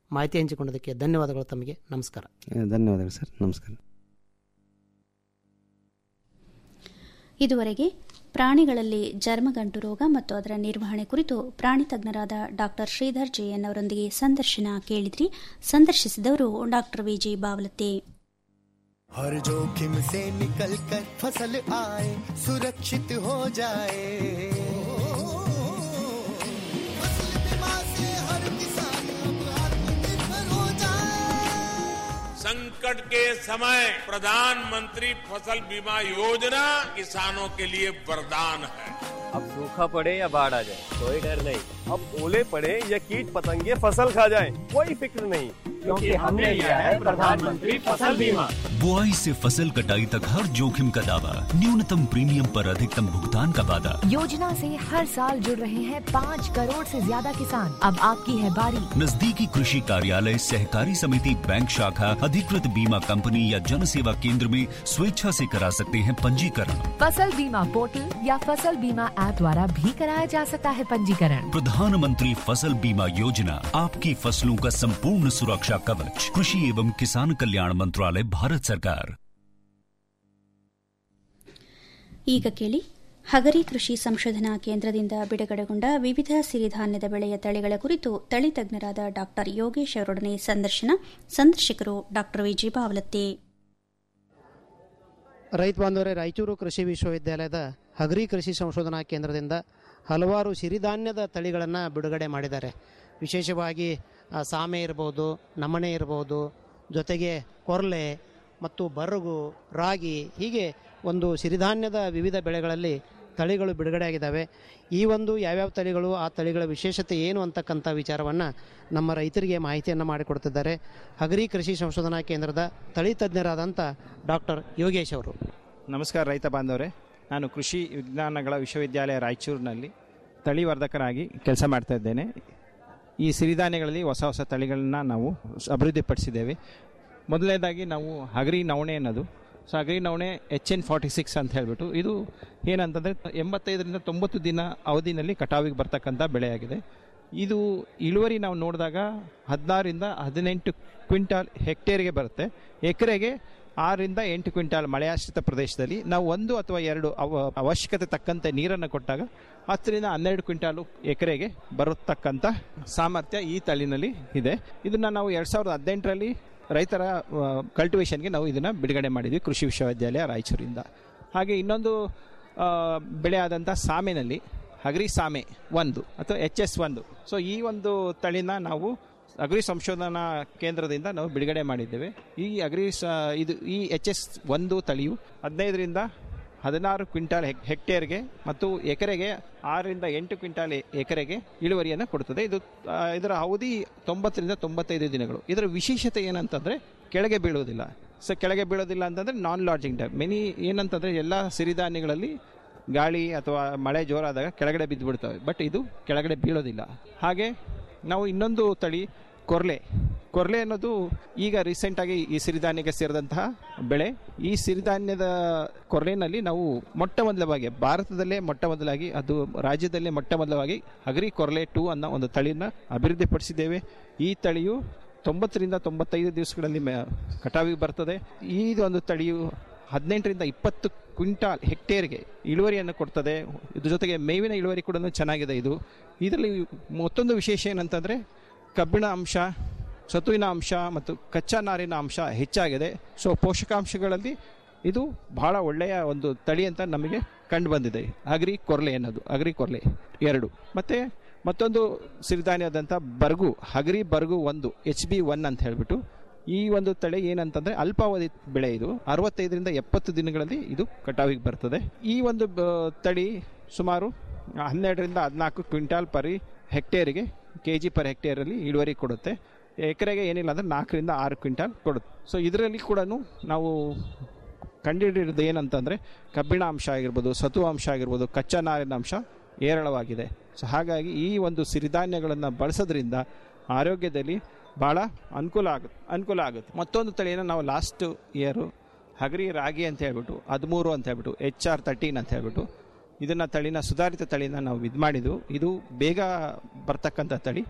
ಮಾಹಿತಿ ಹಂಚಿಕೊಂಡದಕ್ಕೆ ಧನ್ಯವಾದಗಳು ತಮಗೆ ನಮಸ್ಕಾರ ಧನ್ಯವಾದಗಳು ಸರ್ ನಮಸ್ಕಾರ ಇದುವರೆಗೆ ಪ್ರಾಣಿಗಳಲ್ಲಿ ಜರ್ಮಗಂಟು ರೋಗ ಮತ್ತು ಅದರ ನಿರ್ವಹಣೆ ಕುರಿತು ಪ್ರಾಣಿ ತಜ್ಞರಾದ ಡಾಕ್ಟರ್ ಶ್ರೀಧರ್ ಜೆಎನ್ ಅವರೊಂದಿಗೆ ಸಂದರ್ಶನ ಕೇಳಿದ್ರಿ ಸಂದರ್ಶಿಸಿದವರು ಡಾಕ್ಟರ್ ವಿಜಿ ಬಾವಲತೆ हर जोखिम से निकल कर फसल आए सुरक्षित हो जाए फसल बीमा से हर किसान अब आत्मनिर्भर हो जाए संकट के समय प्रधानमंत्री फसल बीमा योजना किसानों के लिए वरदान है अब सूखा पड़े या बाढ़ आ जाए कोई डर नहीं अब ओले पड़े या कीट पतंगे फसल खा जाए कोई फिक्र नहीं क्योंकि हमने लिया है प्रधानमंत्री फसल बीमा बुआई से फसल कटाई तक हर जोखिम का दावा न्यूनतम प्रीमियम पर अधिकतम भुगतान का वादा योजना से हर साल जुड़ रहे हैं पाँच करोड़ से ज्यादा किसान अब आपकी है बारी नजदीकी कृषि कार्यालय सहकारी समिति बैंक शाखा अधिकृत बीमा कंपनी या जन सेवा केंद्र में स्वेच्छा से करा सकते हैं पंजीकरण फसल बीमा पोर्टल या फसल बीमा ऐप द्वारा भी कराया जा सकता है पंजीकरण प्रधानमंत्री फसल बीमा योजना आपकी फसलों का संपूर्ण सुरक्षा कवच कृषि एवं किसान कल्याण मंत्रालय भारत सरकार ಈಗ ಕೇಳಿ ಹಗರಿ ಕೃಷಿ ಸಂಶೋಧನಾ ಕೇಂದ್ರದಿಂದ ಬಿಡುಗಡೆಗೊಂಡ ವಿವಿಧ ಸಿರಿಧಾನ್ಯದ ಬೆಳೆಯ ತಳಿಗಳ ಕುರಿತು ತಳಿ ತಜ್ಞರಾದ ಡಾಕ್ಟರ್ ಯೋಗೇಶ್ ಅವರೊಡನೆ ಸಂದರ್ಶನ ಸಂದರ್ಶಕರು ಡಾಕ್ಟರ್ ವಿಜಿ ಬಾವಲತ್ತಿ ರೈತ ಬಾಂಧವರೇ ರಾಯಚೂರು ಕೃಷಿ ವಿಶ್ವವಿದ್ಯಾಲಯದ ಹಗರಿ ಕೃಷಿ ಸಂಶೋಧನಾ ಕೇಂದ್ರದಿಂದ ಹಲವಾರು ಸಿರಿಧಾನ್ಯದ ತಳಿಗಳನ್ನು ಬಿಡುಗಡೆ ಮಾಡಿದ್ದಾರೆ ವಿಶೇಷವಾಗಿ ಆ, ಸಾಮೆ ಇರ್ಬೋದು ನಮಣೆ ಇರ್ಬೋದು ಜೊತೆಗೆ ಕೊರ್ಲೆ ಮತ್ತು ಬರಗು ರಾಗಿ ಹೀಗೆ ಒಂದು ಸಿರಿಧಾನ್ಯದ ವಿವಿಧ ಬೆಳೆಗಳಲ್ಲಿ ತಳಿಗಳು ಬಿಡುಗಡೆಯಾಗಿದ್ದಾವೆ ಈ ಒಂದು ಯಾವ್ಯಾವ ತಳಿಗಳು ಆ ತಳಿಗಳ ವಿಶೇಷತೆ ಏನು ಅಂತಕ್ಕಂಥ ವಿಚಾರವನ್ನು ನಮ್ಮ ರೈತರಿಗೆ ಮಾಹಿತಿಯನ್ನು ಮಾಡಿಕೊಡ್ತಿದ್ದಾರೆ ಹಗರಿ ಕೃಷಿ ಸಂಶೋಧನಾ ಕೇಂದ್ರದ ತಳಿ ತಜ್ಞರಾದಂಥ ಡಾಕ್ಟರ್ ಯೋಗೇಶ್ ಅವರು ನಮಸ್ಕಾರ ರೈತ ಬಾಂಧವರೇ ನಾನು ಕೃಷಿ ವಿಜ್ಞಾನಗಳ ವಿಶ್ವವಿದ್ಯಾಲಯ ರಾಯಚೂರಿನಲ್ಲಿ ತಳಿವರ್ಧಕರಾಗಿ ಕೆಲಸ ಮಾಡ್ತಾ ಇದ್ದೇನೆ ಈ ಸಿರಿಧಾನ್ಯಗಳಲ್ಲಿ ಹೊಸ ಹೊಸ ತಳಿಗಳನ್ನ ನಾವು ಅಭಿವೃದ್ಧಿಪಡಿಸಿದ್ದೇವೆ ಮೊದಲನೇದಾಗಿ ನಾವು ಹಗರಿ ನವಣೆ ಅನ್ನೋದು ಸೊ ಹಗರಿ ನವಣೆ ಎಚ್ ಎನ್ ಫಾರ್ಟಿ ಸಿಕ್ಸ್ ಅಂತ ಹೇಳ್ಬಿಟ್ಟು ಇದು ಏನಂತಂದರೆ ಎಂಬತ್ತೈದರಿಂದ ತೊಂಬತ್ತು ದಿನ ಅವಧಿನಲ್ಲಿ ಕಟಾವಿಗೆ ಬರ್ತಕ್ಕಂಥ ಬೆಳೆಯಾಗಿದೆ ಇದು ಇಳುವರಿ ನಾವು ನೋಡಿದಾಗ ಹದಿನಾರರಿಂದ ಹದಿನೆಂಟು ಕ್ವಿಂಟಾಲ್ ಹೆಕ್ಟೇರ್ಗೆ ಬರುತ್ತೆ ಎಕರೆಗೆ ಆರರಿಂದ ಎಂಟು ಕ್ವಿಂಟಾಲ್ ಮಳೆಯಾಶ್ರಿತ ಪ್ರದೇಶದಲ್ಲಿ ನಾವು ಒಂದು ಅಥವಾ ಎರಡು ಅವ ಅವಶ್ಯಕತೆ ತಕ್ಕಂತೆ ನೀರನ್ನು ಕೊಟ್ಟಾಗ ಹತ್ತರಿಂದ ಹನ್ನೆರಡು ಕ್ವಿಂಟಾಲು ಎಕರೆಗೆ ಬರತಕ್ಕಂಥ ಸಾಮರ್ಥ್ಯ ಈ ತಳಿನಲ್ಲಿ ಇದೆ ಇದನ್ನು ನಾವು ಎರಡು ಸಾವಿರದ ಹದಿನೆಂಟರಲ್ಲಿ ರೈತರ ಕಲ್ಟಿವೇಷನ್ಗೆ ನಾವು ಇದನ್ನು ಬಿಡುಗಡೆ ಮಾಡಿದ್ವಿ ಕೃಷಿ ವಿಶ್ವವಿದ್ಯಾಲಯ ರಾಯಚೂರಿಂದ ಹಾಗೆ ಇನ್ನೊಂದು ಆ, ಬೆಳೆ ಆದಂಥ ಸಾಮೆನಲ್ಲಿ ಅಗ್ರಿ ಸಾಮೆ ಒಂದು ಅಥವಾ ಎಚ್ ಎಸ್ ಒಂದು ಸೊ ಈ ಒಂದು ತಳಿನ ನಾವು ಅಗ್ರಿ ಸಂಶೋಧನಾ ಕೇಂದ್ರದಿಂದ ನಾವು ಬಿಡುಗಡೆ ಮಾಡಿದ್ದೇವೆ ಈ ಅಗ್ರಿ ಸ ಇದು ಈ ಎಚ್ ಎಸ್ ಒಂದು ತಳಿಯು ಹದಿನೈದರಿಂದ ಹದಿನಾರು ಕ್ವಿಂಟಾಲ್ ಹೆಕ್ ಹೆಕ್ಟೇರ್ಗೆ ಮತ್ತು ಎಕರೆಗೆ ಆರರಿಂದ ಎಂಟು ಕ್ವಿಂಟಾಲ್ ಎ- ಎಕರೆಗೆ ಇಳುವರಿಯನ್ನು ಕೊಡುತ್ತದೆ ಇದು ಆ, ಇದರ ಅವಧಿ ತೊಂಬತ್ತರಿಂದ ತೊಂಬತ್ತೈದು ದಿನಗಳು ಇದರ ವಿಶೇಷತೆ ಏನಂತಂದರೆ ಕೆಳಗೆ ಬೀಳುವುದಿಲ್ಲ ಸೊ ಕೆಳಗೆ ಬೀಳೋದಿಲ್ಲ ಅಂತಂದರೆ ನಾನ್ ಲಾಡ್ಜಿಂಗ್ ಟೈಪ್ ಮೆನಿ ಏನಂತಂದರೆ ಎಲ್ಲ ಸಿರಿಧಾನ್ಯಗಳಲ್ಲಿ ಗಾಳಿ ಅಥವಾ ಮಳೆ ಜೋರಾದಾಗ ಕೆಳಗಡೆ ಬಿದ್ದು ಬಿಡ್ತವೆ ಬಟ್ ಇದು ಕೆಳಗಡೆ ಬೀಳೋದಿಲ್ಲ ಹಾಗೆ ನಾವು ಇನ್ನೊಂದು ತಳಿ ಕೊರ್ಲೆ ಕೊರ್ಲೆ ಅನ್ನೋದು ಈಗ ರೀಸೆಂಟಾಗಿ ಈ ಸಿರಿಧಾನ್ಯಕ್ಕೆ ಸೇರಿದಂತಹ ಬೆಳೆ ಈ ಸಿರಿಧಾನ್ಯದ ಕೊರ್ಲೆನಲ್ಲಿ ನಾವು ಮೊಟ್ಟ ಮೊದಲವಾಗಿ ಭಾರತದಲ್ಲೇ ಮೊಟ್ಟ ಮೊದಲಾಗಿ ಅದು ರಾಜ್ಯದಲ್ಲೇ ಮೊಟ್ಟ ಮೊದಲವಾಗಿ ಅಗ್ರಿ ಕೊರ್ಲೆ ಟೂ ಅನ್ನೋ ಒಂದು ತಳಿನ ಅಭಿವೃದ್ಧಿಪಡಿಸಿದ್ದೇವೆ ಈ ತಳಿಯು ತೊಂಬತ್ತರಿಂದ ತೊಂಬತ್ತೈದು ದಿವಸಗಳಲ್ಲಿ ಮೆ- ಕಟಾವಿಗೆ ಬರ್ತದೆ ಈ ಒಂದು ತಳಿಯು ಹದಿನೆಂಟರಿಂದ ಇಪ್ಪತ್ತು ಕ್ವಿಂಟಾಲ್ ಹೆಕ್ಟೇರ್ಗೆ ಇಳುವರಿಯನ್ನು ಕೊಡ್ತದೆ ಇದ್ರ ಜೊತೆಗೆ ಮೇವಿನ ಇಳುವರಿ ಕೂಡ ಚೆನ್ನಾಗಿದೆ ಇದು ಇದರಲ್ಲಿ ಮತ್ತೊಂದು ವಿಶೇಷ ಏನಂತಂದರೆ ಕಬ್ಬಿಣ ಅಂಶ ಸತುವಿನ ಅಂಶ ಮತ್ತು ಕಚ್ಚಾ ನಾರಿನ ಅಂಶ ಹೆಚ್ಚಾಗಿದೆ ಸೊ ಪೋಷಕಾಂಶಗಳಲ್ಲಿ ಇದು ಬಹಳ ಒಳ್ಳೆಯ ಒಂದು ತಳಿ ಅಂತ ನಮಗೆ ಕಂಡು ಬಂದಿದೆ ಅಗ್ರಿ ಕೊರ್ಲೆ ಅನ್ನೋದು ಅಗ್ರಿ ಕೊರ್ಲೆ ಎರಡು ಮತ್ತು ಮತ್ತೊಂದು ಸಿರಿಧಾನ್ಯದಂಥ ಬರ್ಗು ಹಗರಿ ಬರ್ಗು ಒಂದು ಎಚ್ ಬಿ ಒನ್ ಅಂತ ಹೇಳಿಬಿಟ್ಟು ಈ ಒಂದು ತಳಿ ಏನಂತಂದರೆ ಅಲ್ಪಾವಧಿ ಬೆಳೆ ಇದು ಅರವತ್ತೈದರಿಂದ ಎಪ್ಪತ್ತು ದಿನಗಳಲ್ಲಿ ಇದು ಕಟಾವಿಗೆ ಬರ್ತದೆ ಈ ಒಂದು ಬ- ತಳಿ ಸುಮಾರು ಹನ್ನೆರಡರಿಂದ ಹದಿನಾಲ್ಕು ಕ್ವಿಂಟಾಲ್ ಪರಿ ಹೆಕ್ಟೇರಿಗೆ ಕೆ ಜಿ ಪರ್ ಹೆಕ್ಟೇರಲ್ಲಿ ಇಳುವರಿ ಕೊಡುತ್ತೆ ಎಕರೆಗೆ ಏನಿಲ್ಲ ಅಂದರೆ ನಾಲ್ಕರಿಂದ ಆರು ಕ್ವಿಂಟಾಲ್ ಕೊಡುತ್ತೆ ಸೊ ಇದರಲ್ಲಿ ಕೂಡ ನಾವು ಕಂಡುಹಿಡಿಯೋದು ಏನಂತಂದರೆ ಕಬ್ಬಿಣ ಅಂಶ ಆಗಿರ್ಬೋದು ಸತು ಅಂಶ ಆಗಿರ್ಬೋದು ಕಚ್ಚಾ ನಾರಿನ ಅಂಶ ಏರಳವಾಗಿದೆ ಸೊ ಹಾಗಾಗಿ ಈ ಒಂದು ಸಿರಿಧಾನ್ಯಗಳನ್ನು ಬಳಸೋದ್ರಿಂದ ಆರೋಗ್ಯದಲ್ಲಿ ಭಾಳ ಅನುಕೂಲ ಆಗುತ್ತೆ ಅನುಕೂಲ ಆಗುತ್ತೆ ಮತ್ತೊಂದು ತಳಿಯನ್ನು ನಾವು ಲಾಸ್ಟ್ ಇಯರು ಹಗರಿ ರಾಗಿ ಅಂತ ಹೇಳ್ಬಿಟ್ಟು ಹದಿಮೂರು ಅಂತ ಹೇಳ್ಬಿಟ್ಟು ಎಚ್ ಆರ್ ತರ್ಟೀನ್ ಅಂತ ಹೇಳ್ಬಿಟ್ಟು ಇದನ್ನು ತಳಿನ ಸುಧಾರಿತ ತಳಿನ ನಾವು ಇದು ಮಾಡಿದ್ದು ಇದು ಬೇಗ ಬರ್ತಕ್ಕಂಥ ತಳಿ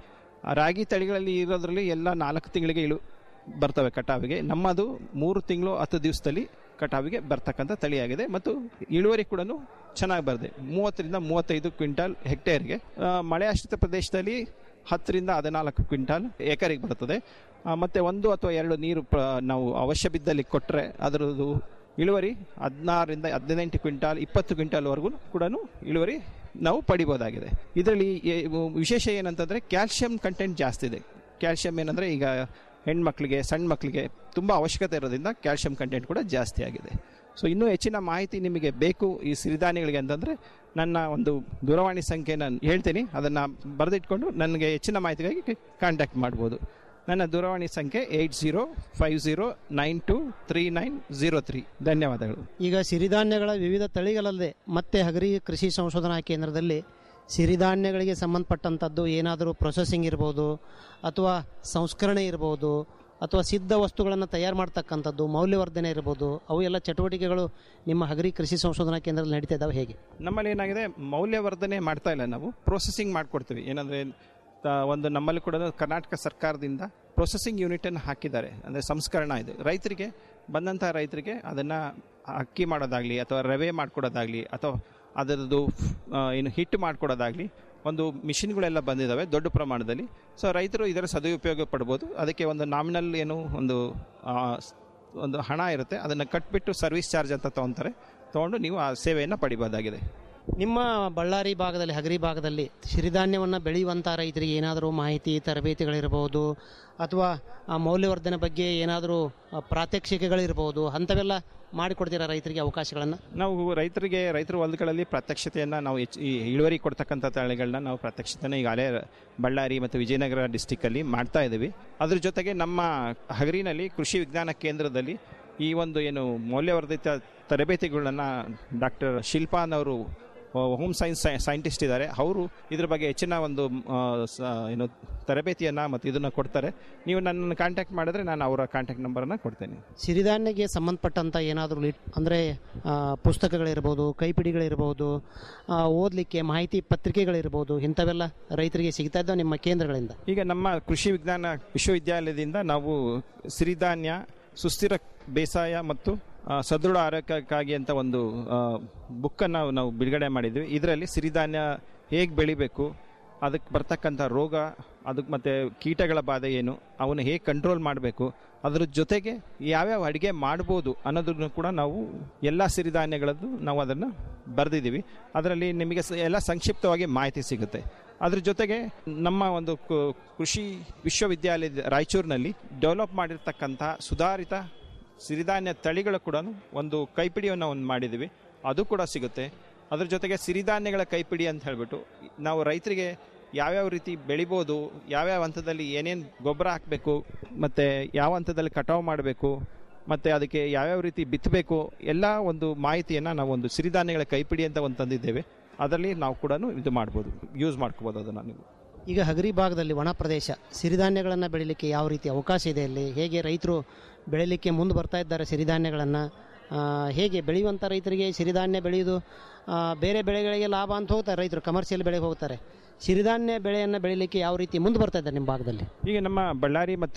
ಆ ರಾಗಿ ತಳಿಗಳಲ್ಲಿ ಇರೋದ್ರಲ್ಲಿ ಎಲ್ಲ ನಾಲ್ಕು ತಿಂಗಳಿಗೆ ಇಳು ಬರ್ತವೆ ಕಟಾವಿಗೆ ನಮ್ಮದು ಮೂರು ತಿಂಗಳು ಹತ್ತು ದಿವಸದಲ್ಲಿ ಕಟಾವಿಗೆ ಬರ್ತಕ್ಕಂಥ ತಳಿಯಾಗಿದೆ ಮತ್ತು ಇಳುವರಿ ಕೂಡ ಚೆನ್ನಾಗಿ ಬರ್ತದೆ ಮೂವತ್ತರಿಂದ ಮೂವತ್ತೈದು ಕ್ವಿಂಟಾಲ್ ಹೆಕ್ಟೇರ್ಗೆ ಆ, ಮಳೆ ಆಶ್ರಿತ ಪ್ರದೇಶದಲ್ಲಿ ಹತ್ತರಿಂದ ಹದಿನಾಲ್ಕು ಕ್ವಿಂಟಾಲ್ ಎಕರೆಗೆ ಬರ್ತದೆ ಆ, ಮತ್ತೆ ಒಂದು ಅಥವಾ ಎರಡು ನೀರು ಪ್ರ- ನಾವು ಅವಶ್ಯ ಬಿದ್ದಲ್ಲಿ ಕೊಟ್ಟರೆ ಅದರದ್ದು ಇಳುವರಿ ಹದಿನಾರರಿಂದ ಹದಿನೆಂಟು ಕ್ವಿಂಟಾಲ್ ಇಪ್ಪತ್ತು ಕ್ವಿಂಟಾಲ್ವರೆಗೂ ಕೂಡ ಇಳುವರಿ ನಾವು ಪಡಿಬೋದಾಗಿದೆ ಇದರಲ್ಲಿ ಎ- ವಿಶೇಷ ಏನಂತಂದರೆ ಕ್ಯಾಲ್ಶಿಯಂ ಕಂಟೆಂಟ್ ಜಾಸ್ತಿ ಇದೆ ಕ್ಯಾಲ್ಶಿಯಂ ಏನಂದರೆ ಈಗ ಹೆಣ್ಮಕ್ಳಿಗೆ ಸಣ್ಣ ಮಕ್ಕಳಿಗೆ ತುಂಬ ಅವಶ್ಯಕತೆ ಇರೋದ್ರಿಂದ ಕ್ಯಾಲ್ಶಿಯಂ ಕಂಟೆಂಟ್ ಕೂಡ ಜಾಸ್ತಿ ಆಗಿದೆ ಸೊ ಇನ್ನೂ ಹೆಚ್ಚಿನ ಮಾಹಿತಿ ನಿಮಗೆ ಬೇಕು ಈ ಸಿರಿಧಾನ್ಯಗಳಿಗೆ ಅಂತಂದರೆ ನನ್ನ ಒಂದು ದೂರವಾಣಿ ಸಂಖ್ಯೆ ನಾನು ಹೇಳ್ತೀನಿ ಅದನ್ನು ಬರೆದಿಟ್ಕೊಂಡು ನನಗೆ ಹೆಚ್ಚಿನ ಮಾಹಿತಿಗಾಗಿ ಕಾಂಟ್ಯಾಕ್ಟ್ ಮಾಡ್ಬೋದು ನನ್ನ ದೂರವಾಣಿ ಸಂಖ್ಯೆ eight zero five zero nine two three nine zero three ಧನ್ಯವಾದಗಳು ಈಗ ಸಿರಿಧಾನ್ಯಗಳ ವಿವಿಧ ತಳಿಗಳಲ್ಲದೆ ಮತ್ತೆ ಹಗರಿ ಕೃಷಿ ಸಂಶೋಧನಾ ಕೇಂದ್ರದಲ್ಲಿ ಸಿರಿಧಾನ್ಯಗಳಿಗೆ ಸಂಬಂಧಪಟ್ಟಂಥದ್ದು ಏನಾದರೂ ಪ್ರೊಸೆಸಿಂಗ್ ಇರ್ಬೋದು ಅಥವಾ ಸಂಸ್ಕರಣೆ ಇರ್ಬೋದು ಅಥವಾ ಸಿದ್ಧ ವಸ್ತುಗಳನ್ನು ತಯಾರು ಮಾಡ್ತಕ್ಕಂಥದ್ದು ಮೌಲ್ಯವರ್ಧನೆ ಇರ್ಬೋದು ಅವು ಎಲ್ಲ ಚಟುವಟಿಕೆಗಳು ನಿಮ್ಮ ಹಗರಿ ಕೃಷಿ ಸಂಶೋಧನಾ ಕೇಂದ್ರದಲ್ಲಿ ನಡೀತಾ ಇದ್ದಾವೆ ಹೇಗೆ ನಮ್ಮಲ್ಲಿ ಏನಾಗಿದೆ ಮೌಲ್ಯವರ್ಧನೆ ಮಾಡ್ತಾ ಇಲ್ಲ ನಾವು ಪ್ರೊಸೆಸಿಂಗ್ ಮಾಡ್ಕೊಡ್ತೀವಿ ಏನಂದರೆ ಒಂದು ನಮ್ಮಲ್ಲಿ ಕೂಡ ಕರ್ನಾಟಕ ಸರ್ಕಾರದಿಂದ ಪ್ರೊಸೆಸಿಂಗ್ ಯೂನಿಟನ್ನು ಹಾಕಿದ್ದಾರೆ ಅಂದರೆ ಸಂಸ್ಕರಣಾ ಇದು ರೈತರಿಗೆ ಬಂದಂಥ ರೈತರಿಗೆ ಅದನ್ನು ಅಕ್ಕಿ ಮಾಡೋದಾಗಲಿ ಅಥವಾ ರವೆ ಮಾಡ್ಕೊಡೋದಾಗಲಿ ಅಥವಾ ಅದರದ್ದು ಆ, ಏನು ಹಿಟ್ಟು ಮಾಡ್ಕೊಡೋದಾಗಲಿ ಒಂದು ಮಿಷಿನ್ಗಳೆಲ್ಲ ಬಂದಿದ್ದಾವೆ ದೊಡ್ಡ ಪ್ರಮಾಣದಲ್ಲಿ ಸೊ ರೈತರು ಇದರ ಸದುಪಯೋಗ ಪಡ್ಬೋದು ಅದಕ್ಕೆ ಒಂದು ನಾಮಿನಲ್ ಏನು ಒಂದು ಆ, ಸ್- ಒಂದು ಹಣ ಇರುತ್ತೆ ಅದನ್ನು ಕಟ್ಬಿಟ್ಟು ಸರ್ವಿಸ್ ಚಾರ್ಜ್ ಅಂತ ತೊಗೊತಾರೆ ತೊಗೊಂಡು ನೀವು ಆ ಸೇವೆಯನ್ನು ಪಡಿಬೋದಾಗಿದೆ ನಿಮ್ಮ ಬಳ್ಳಾರಿ ಭಾಗದಲ್ಲಿ ಹಗರಿ ಭಾಗದಲ್ಲಿ ಸಿರಿಧಾನ್ಯವನ್ನು ಬೆಳೆಯುವಂಥ ರೈತರಿಗೆ ಏನಾದರೂ ಮಾಹಿತಿ ತರಬೇತಿಗಳಿರ್ಬೋದು ಅಥವಾ ಆ ಮೌಲ್ಯವರ್ಧನೆ ಬಗ್ಗೆ ಏನಾದರೂ ಆ, ಪ್ರಾತ್ಯಕ್ಷಿಕೆಗಳಿರ್ಬೋದು ಅಂಥವೆಲ್ಲ ಮಾಡಿಕೊಡ್ತೀರಾ ರೈತರಿಗೆ ಅವಕಾಶಗಳನ್ನು ನಾವು ರೈತರಿಗೆ ರೈತರ ಹೊಲಗಳಲ್ಲಿ ಪ್ರತ್ಯಕ್ಷತೆಯನ್ನು ನಾವು ಹೆಚ್ಚು ಈ ಇಳುವರಿ ಕೊಡ್ತಕ್ಕಂಥ ತಳಿಗಳನ್ನ ನಾವು ಪ್ರತ್ಯಕ್ಷತೆನ ಈಗಾಗಲೇ ಬಳ್ಳಾರಿ ಮತ್ತು ವಿಜಯನಗರ ಡಿಸ್ಟಿಕ್ಕಲ್ಲಿ ಮಾಡ್ತಾ ಇದ್ದೀವಿ ಅದ್ರ ಜೊತೆಗೆ ನಮ್ಮ ಹಗರಿನಲ್ಲಿ ಕೃಷಿ ವಿಜ್ಞಾನ ಕೇಂದ್ರದಲ್ಲಿ ಈ ಒಂದು ಏನು ಮೌಲ್ಯವರ್ಧಿತ ತರಬೇತಿಗಳನ್ನ ಡಾಕ್ಟರ್ ಶಿಲ್ಪಾನವರು ಹೋಮ್ ಸೈನ್ಸ್ ಸೈಂಟಿಸ್ಟ್ ಇದ್ದಾರೆ ಅವರು ಇದ್ರ ಬಗ್ಗೆ ಹೆಚ್ಚಿನ ಒಂದು ಆ, ಸ- ಏನು ತರಬೇತಿಯನ್ನು ಮತ್ತು ಇದನ್ನು ಕೊಡ್ತಾರೆ ನೀವು ನನ್ನನ್ನು ಕಾಂಟ್ಯಾಕ್ಟ್ ಮಾಡಿದ್ರೆ ನಾನು ಅವರ ಕಾಂಟ್ಯಾಕ್ಟ್ ನಂಬರನ್ನು ಕೊಡ್ತೇನೆ ಸಿರಿಧಾನ್ಯಕ್ಕೆ ಸಂಬಂಧಪಟ್ಟಂಥ ಏನಾದರೂ ಲಿಟ್ ಅಂದರೆ ಪುಸ್ತಕಗಳಿರ್ಬೋದು ಕೈಪಿಡಿಗಳಿರ್ಬೋದು ಆ, ಓದಲಿಕ್ಕೆ ಮಾಹಿತಿ ಪತ್ರಿಕೆಗಳಿರ್ಬೋದು ಇಂಥವೆಲ್ಲ ರೈತರಿಗೆ ಸಿಗ್ತಾ ಇದ್ದಾವೆ ನಿಮ್ಮ ಕೇಂದ್ರಗಳಿಂದ ಈಗ ನಮ್ಮ ಕೃಷಿ ವಿಜ್ಞಾನ ವಿಶ್ವವಿದ್ಯಾಲಯದಿಂದ ನಾವು ಸಿರಿಧಾನ್ಯ ಸುಸ್ಥಿರ ಬೇಸಾಯ ಮತ್ತು ಆ, ಸದೃಢ ಆರೋಗ್ಯಕ್ಕಾಗಿ ಅಂತ ಒಂದು ಬುಕ್ಕನ್ನು ನಾವು ಬಿಡುಗಡೆ ಮಾಡಿದ್ವಿ ಇದರಲ್ಲಿ ಸಿರಿಧಾನ್ಯ ಹೇಗೆ ಬೆಳಿಬೇಕು ಅದಕ್ಕೆ ಬರ್ತಕ್ಕಂಥ ರೋಗ ಅದಕ್ಕೆ ಮತ್ತು ಕೀಟಗಳ ಬಾಧೆ ಏನು ಅವನ್ನ ಹೇಗೆ ಕಂಟ್ರೋಲ್ ಮಾಡಬೇಕು ಅದ್ರ ಜೊತೆಗೆ ಯಾವ್ಯಾವ ಅಡುಗೆ ಮಾಡ್ಬೋದು ಅನ್ನೋದನ್ನು ಕೂಡ ನಾವು ಎಲ್ಲ ಸಿರಿಧಾನ್ಯಗಳದ್ದು ನಾವು ಅದನ್ನು ಬರೆದಿದ್ದೀವಿ ಅದರಲ್ಲಿ ನಿಮಗೆ ಸ- ಎಲ್ಲ ಸಂಕ್ಷಿಪ್ತವಾಗಿ ಮಾಹಿತಿ ಸಿಗುತ್ತೆ ಅದ್ರ ಜೊತೆಗೆ ನಮ್ಮ ಒಂದು ಕು- ಕೃಷಿ ವಿಶ್ವವಿದ್ಯಾಲಯದ ರಾಯಚೂರಿನಲ್ಲಿ ಡೆವಲಪ್ ಮಾಡಿರ್ತಕ್ಕಂಥ ಸುಧಾರಿತ ಸಿರಿಧಾನ್ಯ ತಳಿಗಳು ಕೂಡ ಒಂದು ಕೈಪಿಡಿಯನ್ನು ಒಂದು ಮಾಡಿದ್ದೀವಿ ಅದು ಕೂಡ ಸಿಗುತ್ತೆ ಅದ್ರ ಜೊತೆಗೆ ಸಿರಿಧಾನ್ಯಗಳ ಕೈಪಿಡಿ ಅಂತ ಹೇಳ್ಬಿಟ್ಟು ನಾವು ರೈತರಿಗೆ ಯಾವ್ಯಾವ ರೀತಿ ಬೆಳಿಬೋದು ಯಾವ್ಯಾವ ಹಂತದಲ್ಲಿ ಏನೇನು ಗೊಬ್ಬರ ಹಾಕಬೇಕು ಮತ್ತು ಯಾವ ಹಂತದಲ್ಲಿ ಕಟಾವು ಮಾಡಬೇಕು ಮತ್ತು ಅದಕ್ಕೆ ಯಾವ್ಯಾವ ರೀತಿ ಬಿತ್ತಬೇಕು ಎಲ್ಲ ಒಂದು ಮಾಹಿತಿಯನ್ನು ನಾವು ಒಂದು ಸಿರಿಧಾನ್ಯಗಳ ಕೈಪಿಡಿ ಅಂತ ಒಂದು ತಂದಿದ್ದೇವೆ ಅದರಲ್ಲಿ ನಾವು ಕೂಡ ಇದು ಮಾಡ್ಬೋದು ಯೂಸ್ ಮಾಡ್ಕೋಬೋದು ಅದನ್ನು ನೀವು ಈಗ ಹಗರಿ ಭಾಗದಲ್ಲಿ ಒಣ ಪ್ರದೇಶ ಸಿರಿಧಾನ್ಯಗಳನ್ನು ಬೆಳಿಲಿಕ್ಕೆ ಯಾವ ರೀತಿ ಅವಕಾಶ ಇದೆ ಅಲ್ಲಿ ಹೇಗೆ ರೈತರು ಬೆಳಿಲಿಕ್ಕೆ ಮುಂದೆ ಬರ್ತಾ ಇದ್ದಾರೆ ಸಿರಿಧಾನ್ಯಗಳನ್ನು ಹೇಗೆ ಬೆಳೆಯುವಂಥ ರೈತರಿಗೆ ಸಿರಿಧಾನ್ಯ ಬೆಳೆಯೋದು ಆ, ಬೇರೆ ಬೆಳೆಗಳಿಗೆ ಲಾಭ ಅಂತ ಹೋಗ್ತಾರೆ ರೈತರು ಕಮರ್ಷಿಯಲ್ ಬೆಳೆಗೆ ಹೋಗ್ತಾರೆ ಸಿರಿಧಾನ್ಯ ಬೆಳೆಯನ್ನು ಬೆಳಿಲಿಕ್ಕೆ ಯಾವ ರೀತಿ ಮುಂದೆ ಬರ್ತಾ ಇದ್ದಾರೆ ನಿಮ್ಮ ಭಾಗದಲ್ಲಿ ಈಗ ನಮ್ಮ ಬಳ್ಳಾರಿ ಮತ್ತು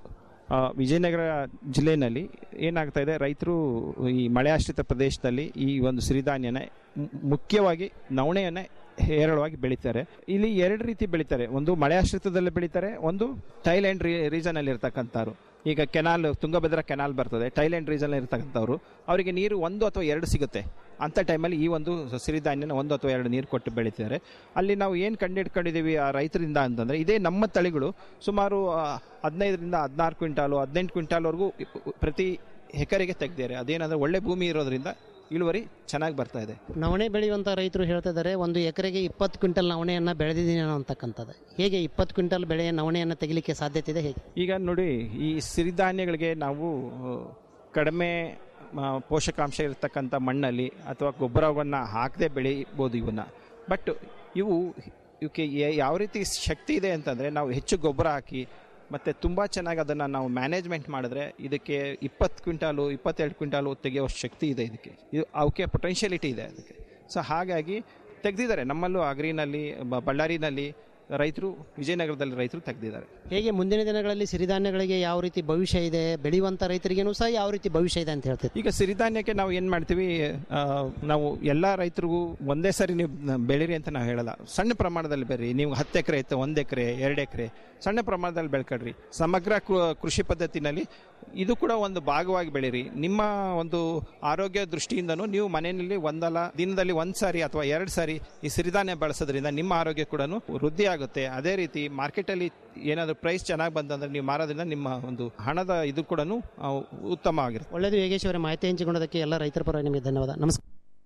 ಆ, ವಿಜಯನಗರ ಜಿಲ್ಲೆಯಲ್ಲಿ ಏನಾಗ್ತಾ ಇದೆ ರೈತರು ಈ ಮಳೆ ಆಶ್ರಿತ ಪ್ರದೇಶದಲ್ಲಿ ಈ ಒಂದು ಸಿರಿಧಾನ್ಯನ ಮು- ಮುಖ್ಯವಾಗಿ ನವಣೆಯನ್ನೇ ಹೇರಳವಾಗಿ ಬೆಳೀತಾರೆ ಇಲ್ಲಿ ಎರಡು ರೀತಿ ಬೆಳೀತಾರೆ ಒಂದು ಮಳೆ ಆಶ್ರಿತದಲ್ಲಿ ಬೆಳೀತಾರೆ ಒಂದು ಥೈಲ್ಯಾಂಡ್ ರೀ ರೀಜನಲ್ಲಿ ಇರ್ತಕ್ಕಂಥವ್ರು ಈಗ ಕೆನಾಲ್ ತುಂಗಭದ್ರಾ ಕೆನಾಲ್ ಬರ್ತದೆ ಥೈಲ್ಯಾಂಡ್ ರೀಜನ್ ಇರ್ತಕ್ಕಂಥವ್ರು ಅವರಿಗೆ ನೀರು ಒಂದು ಅಥವಾ ಎರಡು ಸಿಗುತ್ತೆ ಅಂಥ ಟೈಮಲ್ಲಿ ಈ ಒಂದು ಸಿರಿಧಾನ್ಯನ ಒಂದು ಅಥವಾ ಎರಡು ನೀರು ಕೊಟ್ಟು ಬೆಳೀತಿದ್ದಾರೆ ಅಲ್ಲಿ ನಾವು ಏನು ಕಂಡಿಡ್ಕೊಂಡಿದ್ದೀವಿ ಆ ರೈತರಿಂದ ಅಂತಂದರೆ ಇದೇ ನಮ್ಮ ತಳಿಗಳು ಸುಮಾರು ಆ, ಹದಿನೈದರಿಂದ ಹದಿನಾರು ಕ್ವಿಂಟಾಲು ಹದಿನೆಂಟು ಕ್ವಿಂಟಾಲ್ವರೆಗೂ ಪ್ರತಿ ಎಕರೆಗೆ ತೆಗ್ದಿದ್ದಾರೆ ಅದೇನಂದ್ರೆ ಒಳ್ಳೆ ಭೂಮಿ ಇರೋದ್ರಿಂದ ಇಳುವರಿ ಚೆನ್ನಾಗಿ ಬರ್ತಾ ಇದೆ ನವಣೆ ಬೆಳೆಯುವಂಥ ರೈತರು ಹೇಳ್ತಾ ಇದ್ದಾರೆ ಒಂದು ಎಕರೆಗೆ ಇಪ್ಪತ್ತು ಕ್ವಿಂಟಲ್ ನವಣೆಯನ್ನು ಬೆಳೆದಿದ್ದೀನಿ ಅಂತಕ್ಕಂಥದ್ದು ಹೇಗೆ ಇಪ್ಪತ್ತು ಕ್ವಿಂಟಲ್ ಬೆಳೆಯ ನವಣೆಯನ್ನು ತೆಗಿಲಿಕ್ಕೆ ಸಾಧ್ಯತೆ ಇದೆ ಹೇಗೆ ಈಗ ನೋಡಿ ಈ ಸಿರಿಧಾನ್ಯಗಳಿಗೆ ನಾವು ಆ, ಕಡಿಮೆ ಆ, ಪೋಷಕಾಂಶ ಇರತಕ್ಕಂಥ ಮಣ್ಣಲ್ಲಿ ಅಥವಾ ಗೊಬ್ಬರವನ್ನು ಹಾಕದೆ ಬೆಳಿಬೋದು ಇವನ್ನ ಬಟ್ ಇವು ಇವಕ್ಕೆ ಯ- ಯಾವ ರೀತಿ ಶಕ್ತಿ ಇದೆ ಅಂತಂದರೆ ನಾವು ಹೆಚ್ಚು ಗೊಬ್ಬರ ಹಾಕಿ ಮತ್ತು ತುಂಬ ಚೆನ್ನಾಗಿ ಅದನ್ನು ನಾವು ಮ್ಯಾನೇಜ್ಮೆಂಟ್ ಮಾಡಿದ್ರೆ ಇದಕ್ಕೆ ಇಪ್ಪತ್ತು ಕ್ವಿಂಟಾಲು ಇಪ್ಪತ್ತೆರಡು ಕ್ವಿಂಟಾಲು ತೆಗೆಯುವಷ್ಟು ಶಕ್ತಿ ಇದೆ ಇದಕ್ಕೆ ಇದು ಅವಕ್ಕೆ ಪೊಟೆನ್ಷಿಯಲಿಟಿ ಇದೆ ಅದಕ್ಕೆ ಸೊ ಹಾಗಾಗಿ ತೆಗೆದಿದ್ದಾರೆ ನಮ್ಮಲ್ಲೂ ಅಗ್ರಿನಲ್ಲಿ ಬ- ಬಳ್ಳಾರಿನಲ್ಲಿ ರೈತರು ವಿಜಯನಗರದಲ್ಲಿ ರೈತರು ತೆಗೆದಿದ್ದಾರೆ ಹೇಗೆ ಮುಂದಿನ ದಿನಗಳಲ್ಲಿ ಸಿರಿಧಾನ್ಯಗಳಿಗೆ ಯಾವ ರೀತಿ ಭವಿಷ್ಯ ಇದೆ ಬೆಳೆಯುವಂಥ ರೈತರಿಗೇನು ಸಹ ಯಾವ ರೀತಿ ಭವಿಷ್ಯ ಇದೆ ಅಂತ ಹೇಳ್ತೀವಿ ಈಗ ಸಿರಿಧಾನ್ಯಕ್ಕೆ ನಾವು ಏನು ಮಾಡ್ತೀವಿ ಆ, ನಾವು ಎಲ್ಲ ರೈತರಿಗೂ ಒಂದೇ ಸರಿ ನೀವು ಬೆಳೀರಿ ಅಂತ ನಾವು ಹೇಳಲ್ಲ ಸಣ್ಣ ಪ್ರಮಾಣದಲ್ಲಿ ಬೆಳೀರಿ ನೀವು ಹತ್ತು ಎಕರೆ ಇತ್ತು ಒಂದು ಎಕರೆ ಎರಡು ಎಕರೆ ಸಣ್ಣ ಪ್ರಮಾಣದಲ್ಲಿ ಬೆಳ್ಕೊಳ್ರಿ ಸಮಗ್ರ ಕೃ- ಕೃಷಿ ಪದ್ಧತಿನಲ್ಲಿ ಇದು ಕೂಡ ಒಂದು ಭಾಗವಾಗಿ ಬೆಳೀರಿ ನಿಮ್ಮ ಒಂದು ಆರೋಗ್ಯ ದೃಷ್ಟಿಯಿಂದನೂ ನೀವು ಮನೆಯಲ್ಲಿ ಒಂದಲ್ಲ ದಿನದಲ್ಲಿ ಒಂದು ಸಾರಿ ಅಥವಾ ಎರಡು ಸಾರಿ ಈ ಸಿರಿಧಾನ್ಯ ಬಳಸೋದ್ರಿಂದ ನಿಮ್ಮ ಆರೋಗ್ಯ ಕೂಡ ವೃದ್ಧಿ ಆಗುತ್ತೆ ಅದೇ ರೀತಿ ಮಾರ್ಕೆಟಲ್ಲಿ ಏನಾದರೂ ಪ್ರೈಸ್ ಚೆನ್ನಾಗಿ ಬಂತಂದ್ರೆ ನೀವು ಮಾರೋದ್ರಿಂದ ನಿಮ್ಮ ಒಂದು ಹಣದ ಇದು ಕೂಡ ಉತ್ತಮವಾಗಿರುತ್ತೆ ಒಳ್ಳೆಯದು ಯೋಗೇಶ್ ಅವರ ಮಾಹಿತಿ ಹಂಚಿಕೊಂಡದಕ್ಕೆ ಎಲ್ಲ ರೈತರ ಪರವಾಗಿ ನಿಮಗೆ ಧನ್ಯವಾದ ನಮಸ್ಕಾರ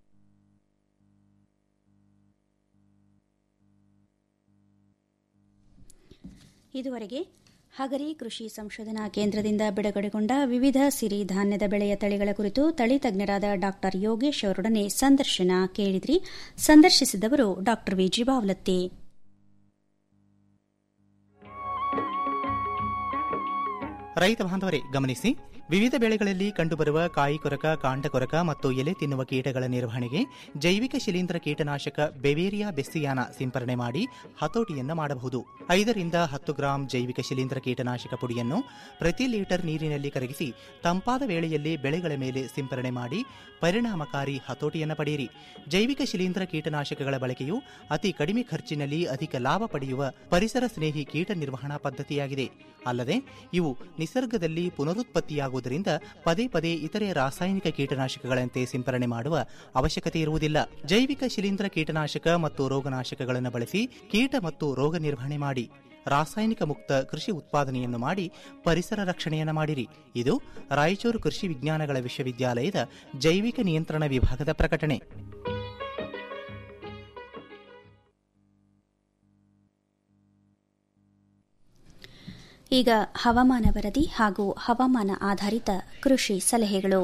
ಇದುವರೆಗೆ ಹಗರಿ ಕೃಷಿ ಸಂಶೋಧನಾ ಕೇಂದ್ರದಿಂದ ಬಿಡುಗಡೆಗೊಂಡ ವಿವಿಧ ಸಿರಿ ಧಾನ್ಯದ ಬೆಳೆಯ ತಳಿಗಳ ಕುರಿತು ತಳಿ ತಜ್ಞರಾದ ಡಾಕ್ಟರ್ ಯೋಗೇಶ್ ಅವರೊಡನೆ ಸಂದರ್ಶನ ಕೇಳಿದ್ರಿ ಸಂದರ್ಶಿಸಿದವರು ಡಾಕ್ಟರ್ ವಿಜಿ ಬಾವಲತ್ತಿ ರೈತ ಬಾಂಧವರೇ ಗಮನಿಸಿ ವಿವಿಧ ಬೆಳೆಗಳಲ್ಲಿ ಕಂಡುಬರುವ ಕಾಯಿ ಕೊರಕ ಕಾಂಡ ಕೊರಕ ಮತ್ತು ಎಲೆ ತಿನ್ನುವ ಕೀಟಗಳ ನಿರ್ವಹಣೆಗೆ ಜೈವಿಕ ಶಿಲೀಂಧ್ರ ಕೀಟನಾಶಕ ಬೆವೇರಿಯಾ ಬೆಸ್ಸಿಯಾನ ಸಿಂಪರಣೆ ಮಾಡಿ ಹತೋಟಿಯನ್ನು ಮಾಡಬಹುದು ಐದರಿಂದ ಹತ್ತು ಗ್ರಾಂ ಜೈವಿಕ ಶಿಲೀಂಧ್ರ ಕೀಟನಾಶಕ ಪುಡಿಯನ್ನು ಪ್ರತಿ ಲೀಟರ್ ನೀರಿನಲ್ಲಿ ಕರಗಿಸಿ ತಂಪಾದ ವೇಳೆಯಲ್ಲಿ ಬೆಳೆಗಳ ಮೇಲೆ ಸಿಂಪರಣೆ ಮಾಡಿ ಪರಿಣಾಮಕಾರಿ ಹತೋಟಿಯನ್ನು ಪಡೆಯಿರಿ ಜೈವಿಕ ಶಿಲೀಂಧ್ರ ಕೀಟನಾಶಕಗಳ ಬಳಕೆಯು ಅತಿ ಕಡಿಮೆ ಖರ್ಚಿನಲ್ಲಿ ಅಧಿಕ ಲಾಭ ಪಡೆಯುವ ಪರಿಸರ ಸ್ನೇಹಿ ಕೀಟ ನಿರ್ವಹಣಾ ಪದ್ಧತಿಯಾಗಿದೆ ಅಲ್ಲದೆ ಇವು ನಿಸರ್ಗದಲ್ಲಿ ಪುನರುತ್ಪತ್ತಿಯಾಗುವುದರಿಂದ ಪದೇ ಪದೇ ಇತರೆ ರಾಸಾಯನಿಕ ಕೀಟನಾಶಕಗಳಂತೆ ಸಿಂಪರಣೆ ಮಾಡುವ ಅವಶ್ಯಕತೆ ಇರುವುದಿಲ್ಲ ಜೈವಿಕ ಶಿಲೀಂಧ್ರ ಕೀಟನಾಶಕ ಮತ್ತು ರೋಗನಾಶಕಗಳನ್ನು ಬಳಸಿ ಕೀಟ ಮತ್ತು ರೋಗ ನಿರ್ವಹಣೆ ಮಾಡಿ ರಾಸಾಯನಿಕ ಮುಕ್ತ ಕೃಷಿ ಉತ್ಪಾದನೆಯನ್ನು ಮಾಡಿ ಪರಿಸರ ರಕ್ಷಣೆಯನ್ನು ಮಾಡಿರಿ ಇದು ರಾಯಚೂರು ಕೃಷಿ ವಿಜ್ಞಾನಗಳ ವಿಶ್ವವಿದ್ಯಾಲಯದ ಜೈವಿಕ ನಿಯಂತ್ರಣ ವಿಭಾಗದ ಪ್ರಕಟಣೆ ಈಗ ಹವಾಮಾನ ವರದಿ ಹಾಗೂ ಹವಾಮಾನ ಆಧಾರಿತ ಕೃಷಿ ಸಲಹೆಗಳು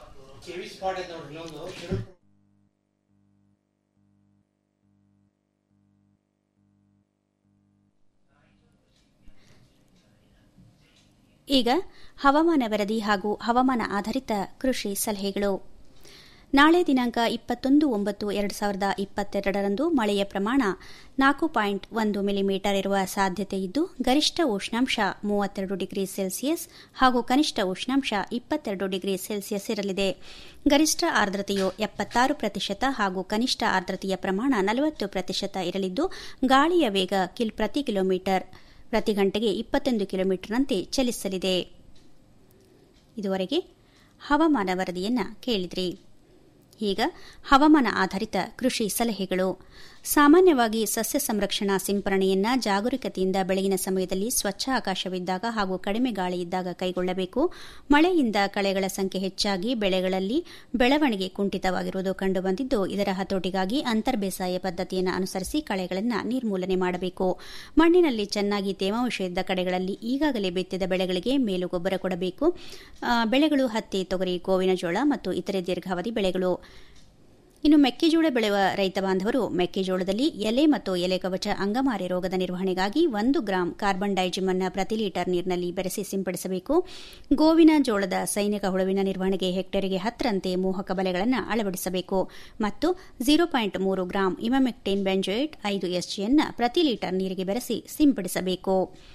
ಈಗ ಹವಾಮಾನ ವರದಿ ಹಾಗೂ ಹವಾಮಾನ ಆಧಾರಿತ ಕೃಷಿ ಸಲಹೆಗಳು ನಾಳೆ ದಿನಾಂಕ ಇಪ್ಪತ್ತೊಂದು ಒಂಬತ್ತು ಎರಡು ಸಾವಿರದ ಇಪ್ಪತ್ತೆರಡರಂದು ಮಳೆಯ ಪ್ರಮಾಣ ನಾಲ್ಕು ಪಾಯಿಂಟ್ ಒಂದು ಮಿಲಿಮೀಟರ್ ಇರುವ ಸಾಧ್ಯತೆ ಇದ್ದು ಗರಿಷ್ಠ ಉಷ್ಣಾಂಶ ಮೂವತ್ತೆರಡು ಡಿಗ್ರಿ ಸೆಲ್ಸಿಯಸ್ ಹಾಗೂ ಕನಿಷ್ಠ ಉಷ್ಣಾಂಶ ಇಪ್ಪತ್ತೆರಡು ಡಿಗ್ರಿ ಸೆಲ್ಸಿಯಸ್ ಇರಲಿದೆ ಗರಿಷ್ಠ ಆರ್ದ್ರತೆಯು ಎಪ್ಪತ್ತಾರು ಪ್ರತಿಶತ ಹಾಗೂ ಕನಿಷ್ಠ ಆರ್ದ್ರತೆಯ ಪ್ರಮಾಣ ನಲವತ್ತು ಪ್ರತಿಶತ ಇರಲಿದ್ದು ಗಾಳಿಯ ವೇಗ ಕಿಲ್ ಪ್ರತಿ ಕಿಲೋಮೀಟರ್ ಪ್ರತಿ ಗಂಟೆಗೆ ಇಪ್ಪತ್ತೊಂದು ಕಿಲೋಮೀಟರ್ನಂತೆ ಚಲಿಸಲಿದೆ ಇದುವರೆಗೆ ಹವಾಮಾನ ವರದಿಯನ್ನ ಕೇಳಿದ್ರಿ ಈಗ ಹವಾಮಾನ ಆಧಾರಿತ ಕೃಷಿ ಸಲಹೆಗಳು ಸಾಮಾನ್ಯವಾಗಿ ಸಸ್ಯ ಸಂರಕ್ಷಣಾ ಸಿಂಪರಣೆಯನ್ನ ಜಾಗರೂಕತೆಯಿಂದ ಬೆಳಗಿನ ಸಮಯದಲ್ಲಿ ಸ್ವಚ್ಛ ಆಕಾಶವಿದ್ದಾಗ ಹಾಗೂ ಕಡಿಮೆ ಗಾಳಿ ಇದ್ದಾಗ ಕೈಗೊಳ್ಳಬೇಕು ಮಳೆಯಿಂದ ಕಳೆಗಳ ಸಂಖ್ಯೆ ಹೆಚ್ಚಾಗಿ ಬೆಳೆಗಳಲ್ಲಿ ಬೆಳವಣಿಗೆ ಕುಂಠಿತವಾಗಿರುವುದು ಕಂಡುಬಂದಿದ್ದು ಇದರ ಹತೋಟಿಗಾಗಿ ಅಂತರ್ಬೇಸಾಯ ಪದ್ಧತಿಯನ್ನು ಅನುಸರಿಸಿ ಕಳೆಗಳನ್ನು ನಿರ್ಮೂಲನೆ ಮಾಡಬೇಕು ಮಣ್ಣಿನಲ್ಲಿ ಚೆನ್ನಾಗಿ ತೇವಾಂಶ ಇದ್ದ ಕಡೆಗಳಲ್ಲಿ ಈಗಾಗಲೇ ಬಿತ್ತಿದ ಬೆಳೆಗಳಿಗೆ ಮೇಲು ಗೊಬ್ಬರ ಕೊಡಬೇಕು ಆ, ಬೆಳೆಗಳು ಹತ್ತಿ ತೊಗರಿ ಗೋವಿನ ಜೋಳ ಮತ್ತು ಇತರೆ ದೀರ್ಘಾವಧಿ ಬೆಳೆಗಳು ಇನ್ನು ಮೆಕ್ಕೆಜೋಳ ಬೆಳೆಯುವ ರೈತ ಬಾಂಧವರು ಮೆಕ್ಕೆಜೋಳದಲ್ಲಿ ಎಲೆ ಮತ್ತು ಎಲೆ ಕವಚ ಅಂಗಮಾರಿ ರೋಗದ ನಿರ್ವಹಣೆಗಾಗಿ ಒಂದು ಗ್ರಾಂ ಕಾರ್ಬನ್ ಡೈಜಿಮನ್ನ ಪ್ರತಿ ಲೀಟರ್ ನೀರಿನಲ್ಲಿ ಬೆರೆಸಿ ಸಿಂಪಡಿಸಬೇಕು ಗೋವಿನ ಜೋಳದ ಸೈನಿಕ ಹುಳುವಿನ ನಿರ್ವಹಣೆಗೆ ಹೆಕ್ಟೇರಿಗೆ ಹತ್ತರಂತೆ ಮೋಹಕ ಬಲೆಗಳನ್ನು ಅಳವಡಿಸಬೇಕು ಮತ್ತು ಝೀರೋ ಪಾಯಿಂಟ್ ಮೂರು ಗ್ರಾಂ ಇಮಮೆಕ್ಟಿನ್ ಬೆಂಜೋಯಿಟ್ ಐದು ಎಸ್ಜಿಯನ್ನ ಪ್ರತಿ ಲೀಟರ್ ನೀರಿಗೆ ಬೆರೆಸಿ ಸಿಂಪಡಿಸಬೇಕು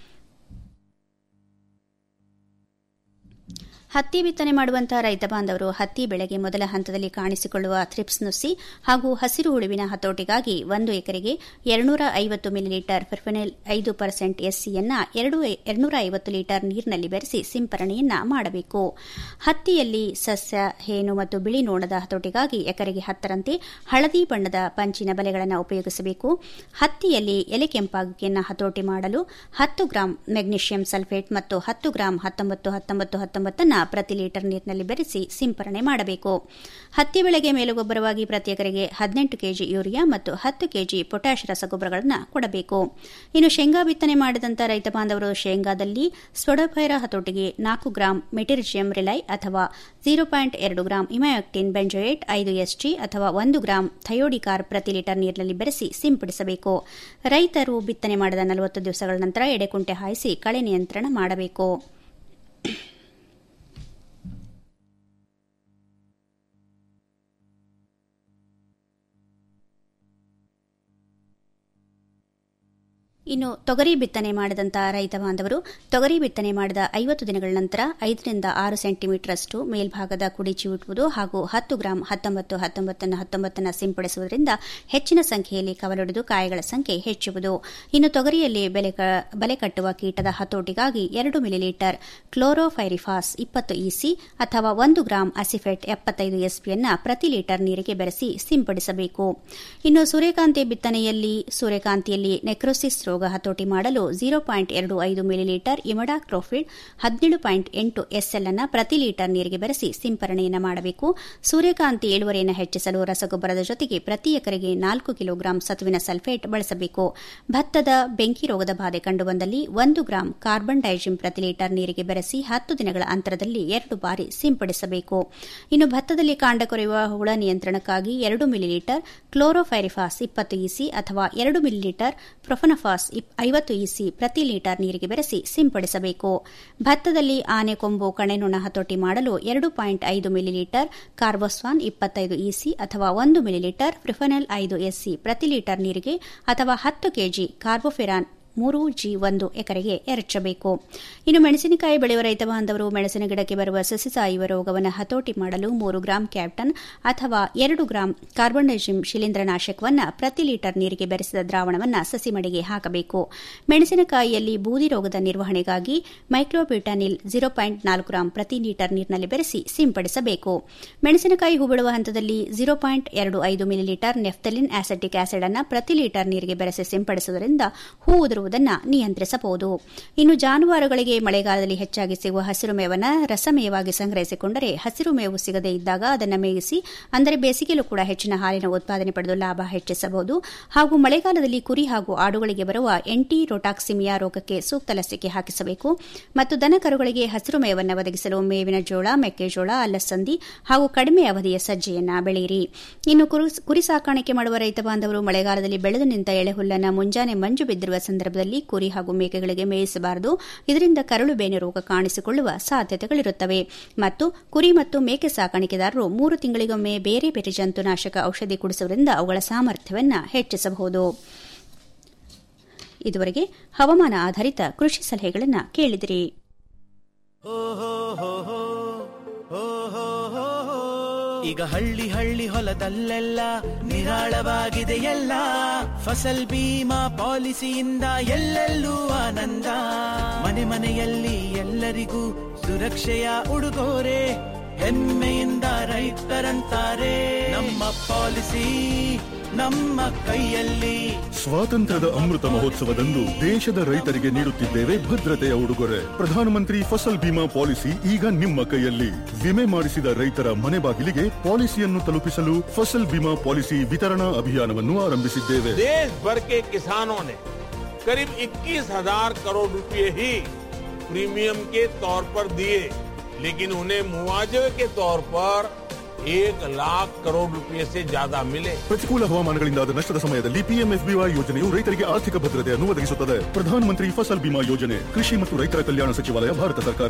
ಹತ್ತಿ ಬಿತ್ತನೆ ಮಾಡುವಂತಹ ರೈತ ಬಾಂಧವರು ಹತ್ತಿ ಬೆಳೆಗೆ ಮೊದಲ ಹಂತದಲ್ಲಿ ಕಾಣಿಸಿಕೊಳ್ಳುವ ಥ್ರಿಪ್ಸ್ ನುಸಿ ಹಾಗೂ ಹಸಿರು ಹುಳುವಿನ ಹತೋಟಿಗಾಗಿ ಒಂದು ಎಕರೆಗೆ ಎರಡ್ನೂರ ಐವತ್ತು ಮಿಲಿಲೀಟರ್ ಫಿರ್ಫೆನೆಲ್ ಐದು ಪರ್ಸೆಂಟ್ ಎಸ್ಸಿಯನ್ನ ಎರಡ್ನೂರ ಐವತ್ತು ಲೀಟರ್ ನೀರಿನಲ್ಲಿ ಬೆರೆಸಿ ಸಿಂಪರಣೆಯನ್ನ ಮಾಡಬೇಕು ಹತ್ತಿಯಲ್ಲಿ ಸಸ್ಯ ಹೇನು ಮತ್ತು ಬಿಳಿ ನೋಣದ ಹತೋಟಿಗಾಗಿ ಎಕರೆಗೆ ಹತ್ತರಂತೆ ಹಳದಿ ಬಣ್ಣದ ಪಂಚಿನ ಬಲೆಗಳನ್ನು ಉಪಯೋಗಿಸಬೇಕು ಹತ್ತಿಯಲ್ಲಿ ಎಲೆ ಕೆಂಪಾಗುವಿಕೆಯನ್ನು ಹತೋಟಿ ಮಾಡಲು ಹತ್ತು ಗ್ರಾಂ ಮೆಗ್ನೀಷಿಯಂ ಸಲ್ಫೇಟ್ ಮತ್ತು ಹತ್ತು ಗ್ರಾಂ ಹತ್ತೊಂಬತ್ತು ಹತ್ತೊಂಬತ್ತು ಹತ್ತೊಂಬತ್ತನ್ನ ಪ್ರತಿ ಲೀಟರ್ ನೀರಿನಲ್ಲಿ ಬೆರೆಸಿ ಸಿಂಪರಣೆ ಮಾಡಬೇಕು ಹತ್ತಿ ಬೆಳೆಗೆ ಮೇಲುಗೊಬ್ಬರವಾಗಿ ಪ್ರತಿ ಎಕರೆಗೆ ಹದಿನೆಂಟು ಕೆಜಿ ಯೂರಿಯಾ ಮತ್ತು ಹತ್ತು ಕೆಜಿ ಪೊಟ್ಯಾಷ್ ರಸಗೊಬ್ಬರಗಳನ್ನು ಕೊಡಬೇಕು ಇನ್ನು ಶೇಂಗಾ ಬಿತ್ತನೆ ಮಾಡಿದಂಥ ರೈತ ಬಾಂಧವರು ಶೇಂಗಾದಲ್ಲಿ ಸ್ವಡೋಫೈರ ಹತೋಟಿಗೆ ನಾಲ್ಕು ಗ್ರಾಂ ಮೆಟಿರಿಜಿಯಂ ರಿಲೈ ಅಥವಾ ಝೀರೋ ಪಾಯಿಂಟ್ ಎರಡು ಗ್ರಾಂ ಇಮಯೋಕ್ಟಿನ್ ಬೆಂಜೋಯೇಟ್ ಐದು ಎಸ್ಜಿ ಅಥವಾ ಒಂದು ಗ್ರಾಂ ಥಯೋಡಿಕಾರ್ ಪ್ರತಿ ಲೀಟರ್ ನೀರಿನಲ್ಲಿ ಬೆರೆಸಿ ಸಿಂಪಡಿಸಬೇಕು ರೈತರು ಬಿತ್ತನೆ ಮಾಡಿದ ನಲವತ್ತು ದಿವಸಗಳ ನಂತರ ಎಡೆಕುಂಟೆ ಹಾಯಿಸಿ ಕಳೆ ನಿಯಂತ್ರಣ ಮಾಡಬೇಕು ಇನ್ನು ತೊಗರಿ ಬಿತ್ತನೆ ಮಾಡಿದಂಥ ರೈತ ಬಾಂಧವರು ತೊಗರಿ ಬಿತ್ತನೆ ಮಾಡಿದ ಐವತ್ತು ದಿನಗಳ ನಂತರ ಐದರಿಂದ ಆರು ಸೆಂಟಿಮೀಟರ್ಷ್ಟು ಮೇಲ್ಭಾಗದ ಕುಡಿ ಚಿವುಟುವುದು ಹಾಗೂ ಹತ್ತು ಗ್ರಾಂ ಹತ್ತೊಂಬತ್ತು ಹತ್ತೊಂಬತ್ತನ್ನು ಹತ್ತೊಂಬತ್ತನ್ನು ಸಿಂಪಡಿಸುವುದರಿಂದ ಹೆಚ್ಚಿನ ಸಂಖ್ಯೆಯಲ್ಲಿ ಕವಲೊಡೆದು ಕಾಯಿಗಳ ಸಂಖ್ಯೆ ಹೆಚ್ಚುವುದು ಇನ್ನು ತೊಗರಿಯಲ್ಲಿ ಬೆಲೆ ಬಲೆ ಕಟ್ಟುವ ಕೀಟದ ಹತೋಟಿಗಾಗಿ ಎರಡು ಮಿಲಿಲೀಟರ್ ಕ್ಲೋರೋಫೈರಿಫಾಸ್ ಇಪ್ಪತ್ತು ಇಸಿ ಅಥವಾ ಒಂದು ಗ್ರಾಂ ಅಸಿಫೆಟ್ ಎಪ್ಪತ್ತೈದು ಎಸ್ಪಿಯನ್ನ ಪ್ರತಿ ಲೀಟರ್ ನೀರಿಗೆ ಬೆರೆಸಿ ಸಿಂಪಡಿಸಬೇಕು ಇನ್ನು ಸೂರ್ಯಕಾಂತಿ ಬಿತ್ತನೆಯಲ್ಲಿ ಸೂರ್ಯಕಾಂತಿಯಲ್ಲಿ ನೆಕ್ರೋಸಿಸ್ ರೋಗ ಹತೋಟಿ ಮಾಡಲು ಝೀರೋ ಪಾಯಿಂಟ್ ಎರಡು ಐದು ಮಿಲಿಲೀಟರ್ ಇಮಡಾಕ್ರೋಫಿಡ್ ಹದಿನೇಳು ಪಾಯಿಂಟ್ ಎಂಟು ಎಸ್ಎಲ್ ಅನ್ನು ಪ್ರತಿ ಲೀಟರ್ ನೀರಿಗೆ ಬೆರೆಸಿ ಸಿಂಪರಣೆಯನ್ನು ಮಾಡಬೇಕು ಸೂರ್ಯಕಾಂತಿ ಇಳುವರಿಯನ್ನು ಹೆಚ್ಚಿಸಲು ರಸಗೊಬ್ಬರದ ಜೊತೆಗೆ ಪ್ರತಿ ಎಕರೆಗೆ ನಾಲ್ಕು ಕಿಲೋಗ್ರಾಂ ಸತುವಿನ ಸಲ್ಫೇಟ್ ಬಳಸಬೇಕು ಭತ್ತದ ಬೆಂಕಿ ರೋಗದ ಬಾಧೆ ಕಂಡುಬಂದಲ್ಲಿ ಒಂದು ಗ್ರಾಂ ಕಾರ್ಬನ್ ಡೈಜಿಮ್ ಪ್ರತಿ ಲೀಟರ್ ನೀರಿಗೆ ಬೆರೆಸಿ ಹತ್ತು ದಿನಗಳ ಅಂತರದಲ್ಲಿ ಎರಡು ಬಾರಿ ಸಿಂಪಡಿಸಬೇಕು ಇನ್ನು ಭತ್ತದಲ್ಲಿ ಕಾಂಡ ಕೊರೆಯುವ ಹುಳ ನಿಯಂತ್ರಣಕ್ಕಾಗಿ ಎರಡು ಮಿಲಿಲೀಟರ್ ಕ್ಲೋರೋಫೈರಿಫಾಸ್ ಇಪ್ಪತ್ತು ಇಸಿ ಅಥವಾ ಎರಡು ಮಿಲಿಲೀಟರ್ ಪ್ರೊಫನಫಾಸ್ ಐವತ್ತು ಇಸಿ ಪ್ರತಿ ಲೀಟರ್ ನೀರಿಗೆ ಬೆರೆಸಿ ಸಿಂಪಡಿಸಬೇಕು ಭತ್ತದಲ್ಲಿ ಆನೆಕೊಂಬು ಕಣೆನೊಣ ಹತೋಟಿ ಮಾಡಲು ಎರಡು ಪಾಯಿಂಟ್ ಐದು ಮಿಲಿಲೀಟರ್ ಕಾರ್ಬೋಸ್ವಾನ್ ಇಪ್ಪತ್ತೈದು ಇಸಿ ಅಥವಾ ಒಂದು ಮಿಲಿಲೀಟರ್ ಫ್ರಿಫನೆಲ್ ಐದು ಎಸ್ಸಿ ಪ್ರತಿ ಲೀಟರ್ ನೀರಿಗೆ ಅಥವಾ ಹತ್ತು ಕೆಜಿ ಕಾರ್ಬೋಫೆರಾನ್ ಮೂರು ಜಿ ಒಂದು ಎಕರೆಗೆ ಎರಚಬೇಕು ಇನ್ನು ಮೆಣಸಿನಕಾಯಿ ಬೆಳೆಯುವ ರೈತ ಬಾಂಧವರು ಮೆಣಸಿನ ಗಿಡಕ್ಕೆ ಬರುವ ಸಸಿ ಸಾಯುವ ರೋಗವನ್ನು ಹತೋಟಿ ಮಾಡಲು ಮೂರು ಗ್ರಾಂ ಕ್ಯಾಪ್ಟನ್ ಅಥವಾ ಎರಡು ಗ್ರಾಂ ಕಾರ್ಬನ್ಡೈಜಿಮ್ ಶಿಲೀಂಧ್ರನಾಶಕವನ್ನು ಪ್ರತಿ ಲೀಟರ್ ನೀರಿಗೆ ಬೆರೆಸಿದ ದ್ರಾವಣವನ್ನು ಸಸಿ ಮಡಿಗೆ ಹಾಕಬೇಕು ಮೆಣಸಿನಕಾಯಿಯಲ್ಲಿ ಬೂದಿ ರೋಗದ ನಿರ್ವಹಣೆಗಾಗಿ ಮೈಕ್ರೋಬ್ಯೂಟಾನಿಲ್ ಜೀರೋ ಪಾಯಿಂಟ್ ನಾಲ್ಕು ಗ್ರಾಂ ಪ್ರತಿ ಲೀಟರ್ ನೀರಿನಲ್ಲಿ ಬೆರೆಸಿ ಸಿಂಪಡಿಸಬೇಕು ಮೆಣಸಿನಕಾಯಿ ಹೂಬಿಡುವ ಹಂತದಲ್ಲಿ ಜೀರೋ ಪಾಯಿಂಟ್ ಎರಡು ಐದು ಮಿಲಿಲೀಟರ್ ನೆಫ್ತಲಿನ್ ಆಸಿಟಿಕ್ ಆಸಿಡ್ ಅನ್ನು ಪ್ರತಿ ಲೀಟರ್ ನೀರಿಗೆ ಬೆರೆಸಿ ಸಿಂಪಡಿಸುವುದರಿಂದ ಹೂ ಉದುರುವುದನ್ನು ನಿಯಂತ್ರಿಸಬಹುದು ಇನ್ನು ಜಾನುವಾರುಗಳಿಗೆ ಮಳೆಗಾಲದಲ್ಲಿ ಹೆಚ್ಚಾಗಿ ಸಿಗುವ ಹಸಿರು ಮೇವನ್ನು ರಸಮೇವಾಗಿ ಸಂಗ್ರಹಿಸಿಕೊಂಡರೆ ಹಸಿರು ಮೇವು ಸಿಗದೇ ಇದ್ದಾಗ ಅದನ್ನು ಮೇಯಿಸಿ ಅಂದರೆ ಬೇಸಿಗೆಯಲ್ಲೂ ಕೂಡ ಹೆಚ್ಚಿನ ಹಾಲಿನ ಉತ್ಪಾದನೆ ಪಡೆದು ಲಾಭ ಹೆಚ್ಚಿಸಬಹುದು ಹಾಗೂ ಮಳೆಗಾಲದಲ್ಲಿ ಕುರಿ ಹಾಗೂ ಆಡುಗಳಿಗೆ ಬರುವ ಎಂಟಿ ರೋಟಾಕ್ಸಿಮಿಯಾ ರೋಗಕ್ಕೆ ಸೂಕ್ತ ಲಸಿಕೆ ಹಾಕಿಸಬೇಕು ಮತ್ತು ದನಕರುಗಳಿಗೆ ಹಸಿರು ಮೇವನ್ನು ಒದಗಿಸಲು ಮೇವಿನ ಜೋಳ ಮೆಕ್ಕೆಜೋಳ ಅಲಸಂದಿ ಹಾಗೂ ಕಡಿಮೆ ಅವಧಿಯ ಸಜ್ಜೆಯನ್ನ ಬೆಳೆಯಿರಿ ಇನ್ನು ಕುರಿ ಸಾಕಾಣಿಕೆ ಮಾಡುವ ರೈತ ಬಾಂಧವರು ಮಳೆಗಾಲದಲ್ಲಿ ಬೆಳೆದು ನಿಂತ ಎಳೆಹುಲ್ಲನ್ನು ಮುಂಜಾನೆ ಮಂಜು ಬಿದ್ದಿರುವ ಸಂದರ್ಭದಲ್ಲಿ ಕುರಿ ಹಾಗೂ ಮೇಕೆಗಳಿಗೆ ಮೇಯಿಸಬಾರದು ಇದರಿಂದ ಕರಳು ಬೇನೆ ರೋಗ ಕಾಣಿಸಿಕೊಳ್ಳುವ ಸಾಧ್ಯತೆಗಳಿರುತ್ತವೆ ಮತ್ತು ಕುರಿ ಮತ್ತು ಮೇಕೆ ಸಾಕಾಣಿಕೆದಾರರು ಮೂರು ತಿಂಗಳಿಗೊಮ್ಮೆ ಬೇರೆ ಬೇರೆ ಜಂತುನಾಶಕ ಔಷಧಿ ಕುಡಿಸುವುದರಿಂದ ಅವುಗಳ ಸಾಮರ್ಥ್ಯವನ್ನು ಹೆಚ್ಚಿಸಬಹುದು ಇದುವರೆಗೆ ಹವಾಮಾನ ಆಧಾರಿತ ಕೃಷಿ ಸಲಹೆಗಳನ್ನು ಕೇಳಿದಿರಿ ಈಗ ಹಳ್ಳಿ ಹಳ್ಳಿ ಹೊಲದಲ್ಲೆಲ್ಲ ನಿರಾಳವಾಗಿದೆ ಎಲ್ಲ ಫಸಲ್ ಬೀಮಾ ಪಾಲಿಸಿಯಿಂದ ಎಲ್ಲೆಲ್ಲೂ ಆನಂದ ಮನೆ ಮನೆಯಲ್ಲಿ ಎಲ್ಲರಿಗೂ ಸುರಕ್ಷೆಯ ಉಡುಗೊರೆ ಹೆಮ್ಮೆಯಿಂದ ರೈತರಂತಾರೆ ನಮ್ಮ ಪಾಲಿಸಿ ನಮ್ಮ ಕೈಯಲ್ಲಿ ಸ್ವಾತಂತ್ರ್ಯದ ಅಮೃತ ಮಹೋತ್ಸವದಂದು ದೇಶದ ರೈತರಿಗೆ ನೀಡುತ್ತಿದ್ದೇವೆ ಭದ್ರತೆಯ ಉಡುಗೊರೆ ಪ್ರಧಾನಮಂತ್ರಿ ಫಸಲ್ ಬಿಮಾ ಪಾಲಿಸಿ ಈಗ ನಿಮ್ಮ ಕೈಯಲ್ಲಿ ವಿಮೆ ಮಾಡಿಸಿದ ರೈತರ ಮನೆ ಬಾಗಿಲಿಗೆ ಪಾಲಿಸಿಯನ್ನು ತಲುಪಿಸಲು ಫಸಲ್ ಬಿಮಾ ಪಾಲಿಸಿ ವಿತರಣಾ ಅಭಿಯಾನವನ್ನು ಆರಂಭಿಸಿದ್ದೇವೆ देश भर के किसानों ने करीब 21,000 करोड़ रुपए ही प्रीमियम के तौर पर दिए लेकिन उन्हें मुआवजे के तौर पर एक लाख करोड़ रुपए से ज्यादा मिले ಪ್ರತಿಕೂಲ ಹವಾಮಾನಗಳಿಂದಾದ ನಷ್ಟದ ಸಮಯದಲ್ಲಿ ಪಿಎಂಎಫ್ಬಿವೈ ಯೋಜನೆಯು ರೈತರಿಗೆ ಆರ್ಥಿಕ ಭದ್ರತೆಯನ್ನು ಒದಗಿಸುತ್ತದೆ ಪ್ರಧಾನಮಂತ್ರಿ ಫಸಲ್ ಬಿಮಾ ಯೋಜನೆ ಕೃಷಿ ಮತ್ತು ರೈತರ ಕಲ್ಯಾಣ ಸಚಿವಾಲಯ ಭಾರತ ಸರ್ಕಾರ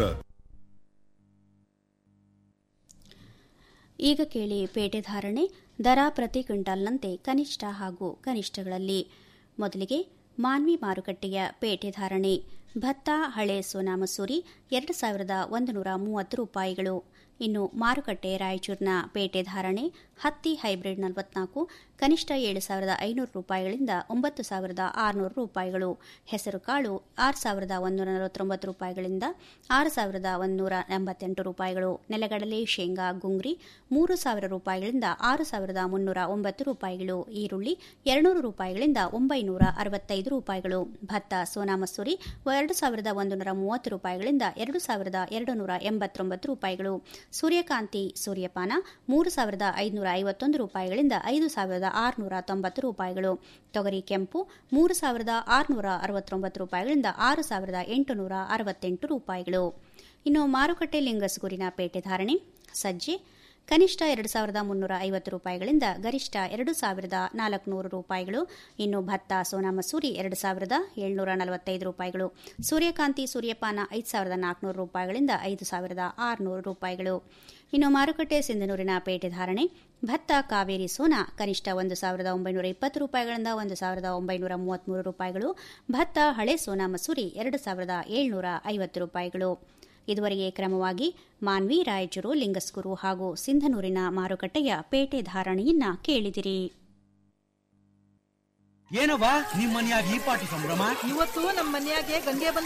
ಈಗ ಕೇಳಿ ಪೇಟೆ ಧಾರಣೆ ದರ ಪ್ರತಿ ಕ್ವಿಂಟಾಲ್ನಂತೆ ಕನಿಷ್ಠ ಹಾಗೂ ಕನಿಷ್ಠಗಳಲ್ಲಿ ಮೊದಲಿಗೆ ಮಾನ್ವಿ ಮಾರುಕಟ್ಟೆಯ ಪೇಟೆ ಧಾರಣೆ ಭತ್ತ ಹಳೆ ಸೋನಾ ಮಸೂರಿ ಎರಡು ಸಾವಿರದ ಒಂದು ನೂರ ಮೂವತ್ತು ರೂಪಾಯಿಗಳು ಇನ್ನು ಮಾರುಕಟ್ಟೆ ರಾಯಚೂರಿನ ಪೇಟೆ ಧಾರಣೆ ಹತ್ತಿ ಹೈಬ್ರಿಡ್ ನಲವತ್ನಾಲ್ಕು ಕನಿಷ್ಠ ಏಳು ಸಾವಿರದ ಐನೂರು ರೂಪಾಯಿಗಳಿಂದ ಒಂಬತ್ತು ಸಾವಿರದ ಆರುನೂರು ರೂಪಾಯಿಗಳು ಹೆಸರುಕಾಳು ಆರು ಸಾವಿರದ ಒಂದೂರ ನಲವತ್ತೊಂಬತ್ತು ರೂಪಾಯಿಗಳಿಂದ ಆರು ಸಾವಿರದ ಒಂದೂರ ಎಂಬತ್ತೆಂಟು ರೂಪಾಯಿಗಳು ನೆಲಗಡಲೆ ಶೇಂಗಾ ಗುಂಗ್ರಿ ಮೂರು ಸಾವಿರ ರೂಪಾಯಿಗಳಿಂದ ಆರು ಸಾವಿರದ ಮುನ್ನೂರ ಒಂಬತ್ತು ರೂಪಾಯಿಗಳು ಈರುಳ್ಳಿ ಎರಡುನೂರು ರೂಪಾಯಿಗಳಿಂದ ಒಂಬೈನೂರ ಅರವತ್ತೈದು ರೂಪಾಯಿಗಳು ಭತ್ತ ಸೋನಾ ಮಸೂರಿ ಎರಡು ಸಾವಿರದ ಒಂದು ನೂರ ಮೂವತ್ತು ರೂಪಾಯಿಗಳಿಂದ ಎರಡು ಸಾವಿರದ ಎರಡು ನೂರ ಎಂಬತ್ತೊಂಬತ್ತು ರೂಪಾಯಿಗಳು ಸೂರ್ಯಕಾಂತಿ ಸೂರ್ಯಪಾನ ಮೂರು ಸಾವಿರದ ಐದುನೂರ ಐವತ್ತೊಂದು ರೂಪಾಯಿಗಳಿಂದ ಐದು ಸಾವಿರದ ಆರುನೂರ ತೊಂಬತ್ತು ರೂಪಾಯಿಗಳು ತೊಗರಿ ಕೆಂಪು ಮೂರು ಸಾವಿರದ ಆರುನೂರ ಅರವತ್ತೊಂಬತ್ತು ರೂಪಾಯಿಗಳಿಂದ ಆರು ಸಾವಿರದ ಎಂಟುನೂರ ಅರವತ್ತೆಂಟು ರೂಪಾಯಿಗಳು ಇನ್ನು ಮಾರುಕಟ್ಟೆ ಲಿಂಗಸ್ಗೂರಿನ ಪೇಟೆ ಧಾರಣೆ ಸಜ್ಜೆ ಕನಿಷ್ಠ ಎರಡು ಸಾವಿರದ ಮುನ್ನೂರ ಐವತ್ತು ರೂಪಾಯಿಗಳಿಂದ ಗರಿಷ್ಠ ಎರಡು ಸಾವಿರದ ನಾಲ್ಕುನೂರು ರೂಪಾಯಿಗಳು ಇನ್ನು ಭತ್ತ ಸೋನಾ ಮಸೂರಿ ಎರಡು ಸಾವಿರದ ಏಳ್ನೂರ ನಲವತ್ತೈದು ರೂಪಾಯಿಗಳು ಸೂರ್ಯಕಾಂತಿ ಸೂರ್ಯಪಾನ ಐದು ಸಾವಿರದ ನಾಲ್ಕುನೂರು ರೂಪಾಯಿಗಳಿಂದ ಐದು ಸಾವಿರದ ಆರುನೂರು ರೂಪಾಯಿಗಳು ಇನ್ನು ಮಾರುಕಟ್ಟೆ ಸಿಂಧನೂರಿನ ಪೇಟೆ ಧಾರಣೆ ಭತ್ತ ಕಾವೇರಿ ಸೋನಾ ಕನಿಷ್ಠ ಒಂದು ಸಾವಿರದ ಒಂಬೈನೂರ ಇಪ್ಪತ್ತು ರೂಪಾಯಿಗಳಿಂದ ಒಂದು ಸಾವಿರದ ಒಂಬೈನೂರ ಮೂವತ್ಮೂರು ರೂಪಾಯಿಗಳು ಭತ್ತ ಹಳೆ ಸೋನಾ ಮಸೂರಿ ಎರಡು ಸಾವಿರದ ಏಳ್ನೂರ ಐವತ್ತು ರೂಪಾಯಿಗಳು ಇದುವರೆಗೆ ಕ್ರಮವಾಗಿ ಮಾನ್ವಿ ರಾಯಚೂರು ಲಿಂಗಸ್ಕೂರು ಹಾಗೂ ಸಿಂಧನೂರಿನ ಮಾರುಕಟ್ಟೆಯ ಪೇಟೆ ಧಾರಣೆಯನ್ನ ಕೇಳಿದಿರಿ ಏನವ್ವ ನಿಮ್ ಮನ್ಯಾಗ ಈ ಪಾಟಿ ಸಂಭ್ರಮ ಇವತ್ತು ನಮ್ಮ ಮನ್ಯಾಗೆ ಗಂಗೆ ಬಂದ